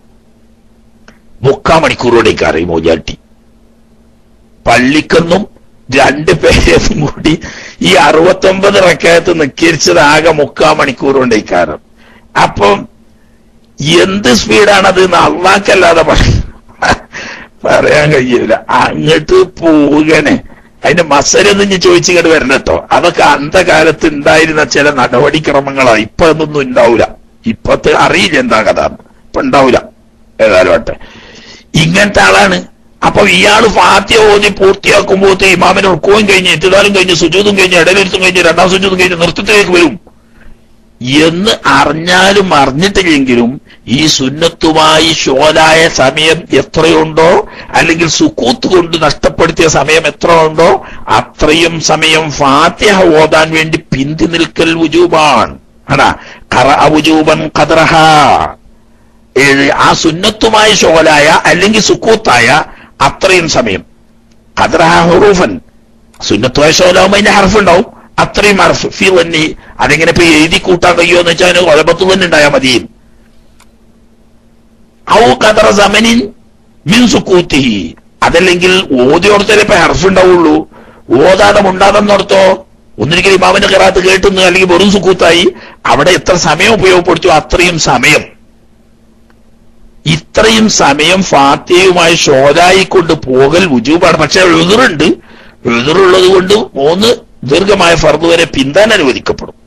മുക്കാ മണിക്കൂറോടേക്ക് അറിയും മോജാട്ടി പള്ളിക്കെന്നും രണ്ട് പേരും കൂടി ഈ അറുപത്തൊമ്പത് റക്കായത്ത് നിക്കരിച്ചത് ആകെ മുക്കാ മണിക്കൂർ കൊണ്ട് ഇക്കാരം അപ്പം എന്ത് സ്പീഡാണത് എന്ന് അള്ളാക്കല്ലാതെ പറ- പറയാൻ കഴിയൂല അങ്ങോട്ട് പോകണേ അതിന്റെ മസരൊന്നും ഇനി ചോദിച്ചിങ്ങോട്ട് വരണം കേട്ടോ അതൊക്കെ അന്ധകാലത്ത് ഉണ്ടായിരുന്ന ചില നടപടിക്രമങ്ങളാ ഇപ്പൊ അതൊന്നും ഉണ്ടാവൂല ഇപ്പത്തെ അറിയില്ല എന്താ കഥ ഇപ്പൊ ഉണ്ടാവൂല ഏതായാലും ആട്ടെ ഇങ്ങനത്തെ ആളാണ് അപ്പൊ ഇയാള് ഫാത്യ ഓതി പൂർത്തിയാക്കുമ്പോഴത്തെ ഇമാമിനെ ഉൾക്കുകയും കഴിഞ്ഞ് എത്തിതാലും കഴിഞ്ഞ് സുജൂതും കഴിഞ്ഞ് ഇടയിലെടുത്തും കഴിഞ്ഞ് രണ്ടാം സുജൂതും കഴിഞ്ഞ് നൃത്തത്തിലേക്ക് വരും എന്ന് അറിഞ്ഞാലും അറിഞ്ഞിട്ടില്ലെങ്കിലും ഈ സുന്നത്തുമായി ഷോലായ സമയം എത്രയുണ്ടോ അല്ലെങ്കിൽ സുക്കൂത്ത് കൊണ്ട് നഷ്ടപ്പെടുത്തിയ സമയം എത്ര ഉണ്ടോ അത്രയും സമയം ഫാത്തിഹ ഓതാൻ വേണ്ടി പിന്തി നിൽക്കൽ വുജൂബാണ് ആണാ കറ വുജൂബൻ ഖദറഹ ഏഴ് ആ സുന്നത്തുമായി ഷോലായ അല്ലെങ്കിൽ സുക്കൂത്തായ അത്രയും സമയം ഖദറഹ ഹുറൂഫൻ സുന്നത്തുമായ ഷോലാവുമ്പോ അതിന്റെ ഹർഫ് ഉണ്ടാവും അത്രയും ഹർഫ് ഫി തന്നെ അതെങ്ങനെ ഇപ്പൊ എഴുതി കൂട്ടാൻ കഴിയുമോ എന്ന് വെച്ചാൽ ഒലപത്ത് തന്നെ ഉണ്ടായാൽ മതി ഔ കദറ സമനിൻ മിൻ സുക്കൂത്തിഹി അതല്ലെങ്കിൽ ഓതിയോടത്തേ ഇപ്പൊ ഹർഫ് ഉണ്ടാവുള്ളൂ ഓതാതെ മുണ്ടാതെന്നോർത്തോ ഒന്നിരിക്കൽ ഇമാമിന്റെ കറാത്ത് കേട്ടുന്നു അല്ലെങ്കിൽ വെറും സുക്കൂത്തായി അവിടെ എത്ര സമയം ഉപയോഗപ്പെടുത്തു അത്രയും സമയം ഇത്രയും സമയം ഫാത്തിയുമായി ഷോലായിക്കൊണ്ട് പോകൽ വുജൂബാണ് പക്ഷെ എഴുതുറുണ്ട് എഴുതുറുള്ളത് കൊണ്ട് മൂന്ന് ദീർഘമായ ഫർദ് വരെ പിന്താൻ അനുവദിക്കപ്പെടും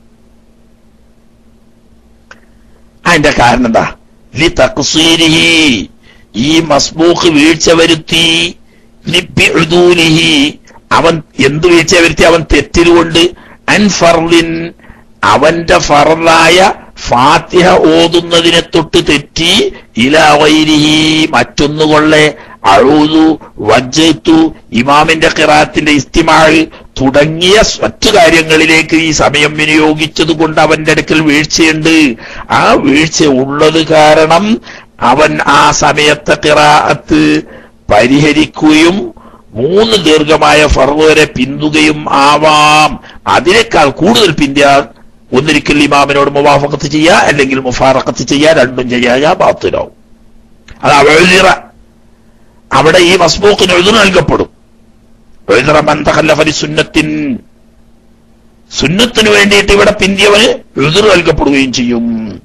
അതിന്റെ കാരണം എന്താ ലി തക്സീരിഹി ഈ മസ്ബൂഖ് വീഴ്ച വരുത്തി ലിബ്ബിഉദൂലിഹി അവൻ എന്ത് വീഴ്ച വരുത്തി അവൻ തെറ്റിലുകൊണ്ട് അൻ ഫർലിൻ അവന്റെ ഫറലായ ഫാത്തിഹ ഓതുന്നതിനെ തൊട്ട് തെറ്റി ഇലാവൈരിഹി മറ്റൊന്നുകൊള്ളെ അഴൂതു വജ്ജത്തു ഇമാമിന്റെ ഖിറാത്തിന്റെ ഇസ്തിമാഴ് തുടങ്ങിയ മറ്റു കാര്യങ്ങളിലേക്ക് ഈ സമയം വിനിയോഗിച്ചത് കൊണ്ട് അവന്റെ അടുക്കൽ വീഴ്ചയുണ്ട് ആ വീഴ്ച ഉള്ളത് കാരണം അവൻ ആ സമയത്തെ ഖിറാഅത്ത് പരിഹരിക്കുകയും മൂന്ന് ദീർഘമായ ഫർവ് വരെ പിന്തുകയും ആവാം അതിനേക്കാൾ കൂടുതൽ പിന്തിയാൽ ഒന്നിരിക്കൽ ഇമാമിനോട് മുവാഫക്കത്ത് ചെയ്യുക അല്ലെങ്കിൽ മുഫാറക്കത്ത് ചെയ്യുക രണ്ടും ചെയ്യാ ബാത്തിലാവും അത് അവഴുതിറ അവിടെ ഈ മസ്ബൂക്കിന് എഴുതു നൽകപ്പെടും എഴുതറ മന്തകല്ലഫലി സുന്നത്തിൻ സുന്നത്തിന് വേണ്ടിയിട്ട് ഇവിടെ പിന്തിയവന് എഴുതു നൽകപ്പെടുകയും ചെയ്യും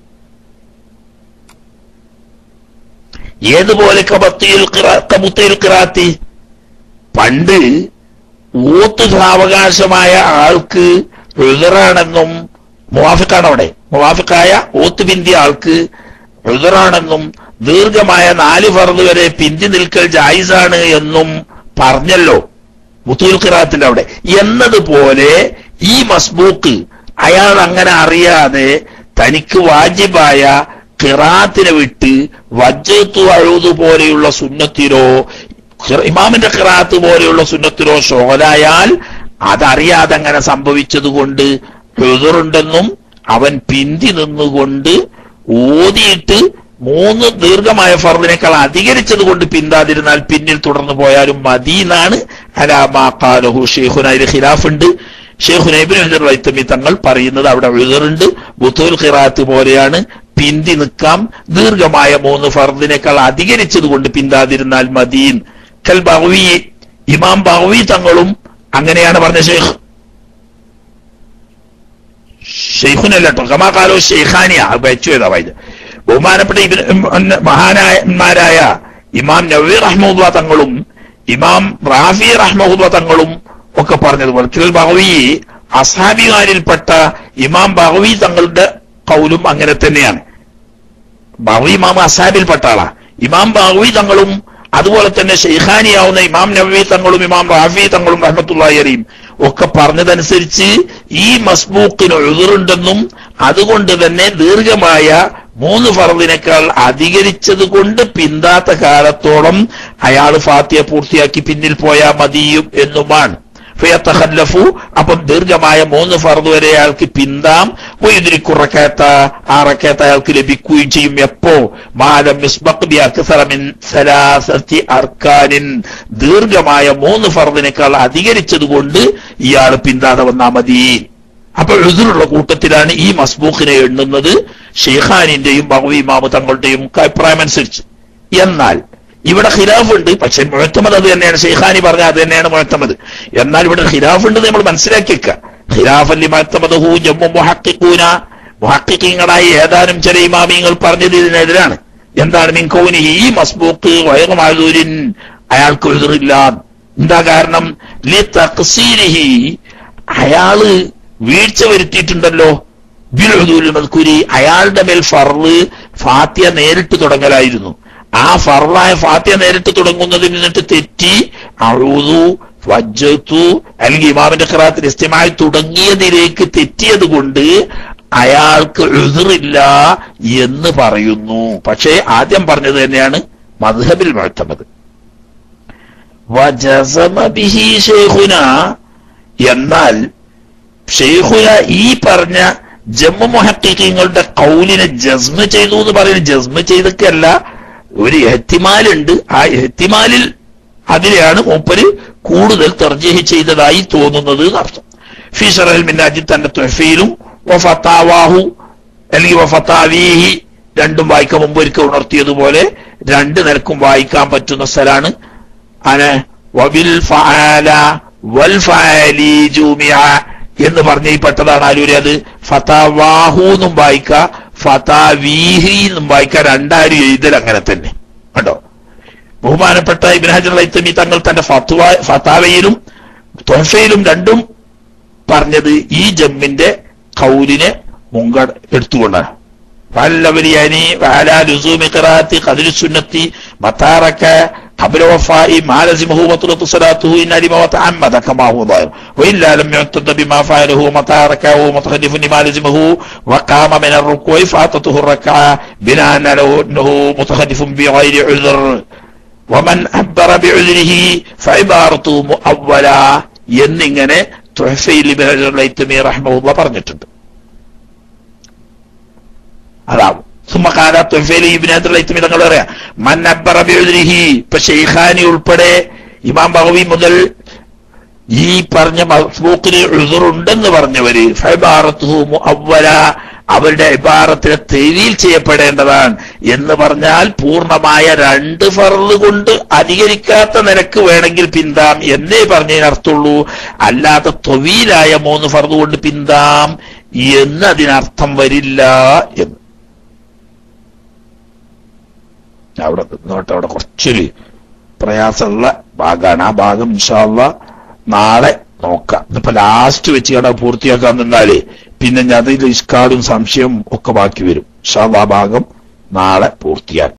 ഏതുപോലെ കബത്തിയിൽ കബുത്തയിൽ കിറാത്തി പണ്ട് ഊത്ത് സാവകാശമായ ആൾക്ക് എഴുതറാണെന്നും മുവാഫിക്കാണ് അവിടെ മുവാഫിക്കായ ഊത്ത് പിന്തിയ ആൾക്ക് എഴുതറാണെന്നും ദീർഘമായ നാല് ഫർദ് വരെ പിന്തി നിൽക്കൽ ജായിസാണ് എന്നും പറഞ്ഞല്ലോ മുത്തൂൽ ഖിറാത്തിന്റെ അവിടെ എന്നതുപോലെ ഈ മസ്ബൂക്ക് അയാൾ അങ്ങനെ അറിയാതെ തനിക്ക് വാജിബായ ഖിറാത്തിനെ വിട്ട് വജ്ജത്തു അഴുതു പോലെയുള്ള സുന്നത്തിലോ ഇമാമിന്റെ ഖിറാത്ത് പോലെയുള്ള സുന്നത്തിലോ ഷോലായാൽ അതറിയാതെ അങ്ങനെ സംഭവിച്ചതുകൊണ്ട് എതിറുണ്ടെന്നും അവൻ പിന്തി നിന്നുകൊണ്ട് ഓതിയിട്ട് മൂന്ന് ദീർഘമായ ഫർദിനേക്കാൾ അധികരിച്ചത് കൊണ്ട് പിന്താതിരുന്നാൽ പിന്നിൽ തുടർന്നു പോയാലും മതി എന്നാണ് അലാമാലഹു ഷെയ്ഖുനയിൽ ഖിലാഫ് ഉണ്ട് ഷെയ്ഖുന ഇബ്നു ഹജർ വൈത്തമി തങ്ങൾ പറയുന്നത് അവിടെ എഴുതറുണ്ട് ബുത്തുൽ ഖിറാത്ത് പോലെയാണ് പിന്തി നിൽക്കാം ദീർഘമായ മൂന്ന് ഫർദിനേക്കാൾ അധികരിച്ചത് കൊണ്ട് പിന്താതിരുന്നാൽ മദീൻ കൽ ബഹവി ഇമാം ബഹവി തങ്ങളും അങ്ങനെയാണ് പറഞ്ഞ ഷെയ്ഖ് ഷെയ്ഖുനല്ല കേട്ടോ കമാകാലോ ഷെയ്ഖാനിയ വെച്ചു ഏതാ വായത് ബഹുമാനപ്പെട്ട ഇബ്നു മഹാനായന്മാരായ ഇമാം നവീർ റഹ്മുല്ല തങ്ങളും ഇമാം റാഫി റഹ്മുല്ല തങ്ങളും ഒക്കെ പറഞ്ഞതുപോലെ കിൽ ബഹവി അസാബികാരിൽപ്പെട്ട ഇമാം ബഹവി തങ്ങളുടെ കൗലും അങ്ങനെ തന്നെയാണ് ബഹവി ഇമാം അസാബിൽപ്പെട്ട ആളാ ഇമാം ബഹവി തങ്ങളും അതുപോലെ തന്നെ ഷെയ്ഖാനിയാവുന്ന ഇമാം നബി തങ്ങളും ഇമാം റാഫി തങ്ങളും റഹ്മത്തുള്ളി അലിയും ഒക്കെ പറഞ്ഞതനുസരിച്ച് ഈ മസ്ബൂക്കിന് എഴുതുറുണ്ടെന്നും അതുകൊണ്ട് തന്നെ ദീർഘമായ മൂന്ന് ഫറദിനേക്കാൾ അധികരിച്ചത് കൊണ്ട് പിന്താത്ത കാലത്തോളം അയാൾ ഫാത്തിയ പൂർത്തിയാക്കി പിന്നിൽ പോയാൽ മതിയും എന്നുമാണ് ഫയത്തഹല്ലഫു അപ്പം ദീർഘമായ മൂന്ന് ഫർദ് വരെ അയാൾക്ക് പിന്താം വൈദ്യുരിക്കുറക്കാത്ത ആ റക്കാത്ത അയാൾക്ക് ലഭിക്കുകയും ചെയ്യും എപ്പോ മാലം മിസ്ബഖ് അക്സറമിൻ സലാസത്തി അർക്കാനിൻ ദീർഘമായ മൂന്ന് ഫർദിനേക്കാൾ അധികരിച്ചത് കൊണ്ട് ഇയാൾ പിന്താതെ വന്നാ മതി അപ്പൊ എഴുതിലുള്ള കൂട്ടത്തിലാണ് ഈ മസ്ബൂഖിനെ എണ്ണുന്നത് ഷെയ്ഖാനിന്റെയും ബഹവി ഇമാമു തങ്ങളുടെയും അഭിപ്രായം അനുസരിച്ച് എന്നാൽ ഇവിടെ ഖിലാഫ് ഉണ്ട് പക്ഷെ മുഴത്തമത് അത് തന്നെയാണ് ഷെയ്ഖാനി പറഞ്ഞ അത് തന്നെയാണ് മുഴത്തമത് എന്നാൽ ഇവിടെ ഖിലാഫ് ഉണ്ട് നമ്മൾ മനസ്സിലാക്കി വെക്കുക ഖിലാഫല്ലി മത്തമതഹു ജമ്മു മുഹക്കിക്കൂന മുഹക്കിങ്ങളായി ഏതാനും ചില ഇമാമിങ്ങൾ പറഞ്ഞത് ഇതിനെതിരാണ് എന്താണ് മിൻ കൗനിഹി ഈ മസ്ബൂക്ക് വയറുമാലൂരിൻ അയാൾക്ക് എതിറില്ല എന്താ കാരണം ലി തഖ്സീരിഹി അയാള് വീഴ്ച വരുത്തിയിട്ടുണ്ടല്ലോ ബിൽഹുദൂൽ മദ്കുരി അയാളുടെ മേൽ ഫർള് ഫാത്തിയ നേരിട്ട് തുടങ്ങലായിരുന്നു ആ ഫർളായ ഫാത്തിയ നേരിട്ട് തുടങ്ങുന്നതിൽ നിന്നിട്ട് തെറ്റി അഴുതു വജ്ജത്തു അല്ലെങ്കിൽ ഇമാമിന്റെ ഖറാത്തിൽ ഇസ്തിമായി തുടങ്ങിയതിലേക്ക് തെറ്റിയത് കൊണ്ട് അയാൾക്ക് എതിറില്ല എന്ന് പറയുന്നു പക്ഷേ ആദ്യം പറഞ്ഞത് തന്നെയാണ് മദ്ഹബിൽ മുഴത്തമത് വജസമ ബിഹി ഷെയ്ഖുന എന്നാൽ ഷെയ്ഖുന ഈ പറഞ്ഞ ജമ്മു മുഹക്കിങ്ങളുടെ കൗലിനെ ജസ്മ ചെയ്തു എന്ന് പറയുന്നത് ജസ്മ ചെയ്തൊക്കെയല്ല ഒരു എഹത്തിമാലുണ്ട് ആ എഹത്തിമാലിൽ അതിലെയാണ് മൂപ്പര് കൂടുതൽ തർജീഹ് ചെയ്തതായി തോന്നുന്നത് എന്നർത്ഥം ഫീസറൽ മിന്നാജി തന്റെ തൊഫയിലും വഫത്താവാഹു അല്ലെങ്കിൽ വഫത്താവീഹി രണ്ടും വായിക്കാൻ മുമ്പ് ഒരിക്കൽ ഉണർത്തിയതുപോലെ രണ്ട് നിരക്കും വായിക്കാൻ പറ്റുന്ന സ്ഥലമാണ് അനെ വബിൽ ഫഅല വൽ ഫഅലി ജൂമിഅ എന്ന് പറഞ്ഞപ്പെട്ടതാണ് ആലൂരി അത് ഫതാവാഹു എന്നും വായിക്ക ഫതാവീഹി എന്നും വായിക്ക രണ്ടാരും എഴുതൽ അങ്ങനെ തന്നെ കണ്ടോ ബഹുമാനപ്പെട്ട ഇബ്ൻ ഹജർ ലൈത്തമി തങ്ങൾ തന്റെ ഫത്വ ഫതാവയിലും തൊഹഫയിലും രണ്ടും പറഞ്ഞത് ഈ ജമ്മിന്റെ കൗലിനെ മുൻക എടുത്തുകൊണ്ടാണ് فالأولياني وعلى لزوم قراءة قدر السنة مطارك قبل وفاء ما لزمه وطلب صلاته إن علم وتعمد كما هو ظاهر وإلا لم يعتد بما فعله مطارك ومتخلف لما لزمه وقام من الركوع فاتته الركعة بناء على أنه متخلف بغير عذر ومن عبر بعذره فعبارته مؤولا എന്നിങ്ങനെ തുഹഫയിൽ ലൈത്തമി റഹ്മുള്ള പറഞ്ഞിട്ടുണ്ട് അതാവും സുമ്മക്കാല തൊഫേലി ഇബിനകത്തുള്ള തങ്ങൾ പറയാം മന്നബ്ബറ ബിഉദ്രിഹി ഇപ്പൊ ഷെയ്ഖാനി ഉൾപ്പെടെ ഇമാം ബഹവി മുതൽ ഈ പറഞ്ഞ മസ്ബൂക്കിന് ഉണ്ടെന്ന് പറഞ്ഞവര് ഫൈബാറത്തുഹു മുഅവ്വല അവരുടെ ഇബാറത്തിനെ തെരീൽ ചെയ്യപ്പെടേണ്ടതാണ് എന്ന് പറഞ്ഞാൽ പൂർണ്ണമായ രണ്ട് ഫറല് കൊണ്ട് അധികരിക്കാത്ത നിരക്ക് വേണമെങ്കിൽ പിന്താം എന്നേ പറഞ്ഞതിന് അർത്ഥമുള്ളൂ അല്ലാതെ തൊവീലായ മൂന്ന് ഫറല് കൊണ്ട് പിന്താം എന്ന് അതിനർത്ഥം വരില്ല എന്ന് അവിടെ നിന്നോട്ട് അവിടെ കുറച്ചൊരു പ്രയാസമുള്ള ഭാഗമാണ് ആ ഭാഗം ഇൻഷാല്ല നാളെ നോക്കാം ഇന്നിപ്പോ ലാസ്റ്റ് വെച്ച് കട പൂർത്തിയാക്കാൻ നിന്നാലേ പിന്നെ അതിൽ ഇഷ്കാടും സംശയവും ഒക്കെ ബാക്കി വരും ഇൻഷാല്ല ആ ഭാഗം നാളെ പൂർത്തിയാക്കും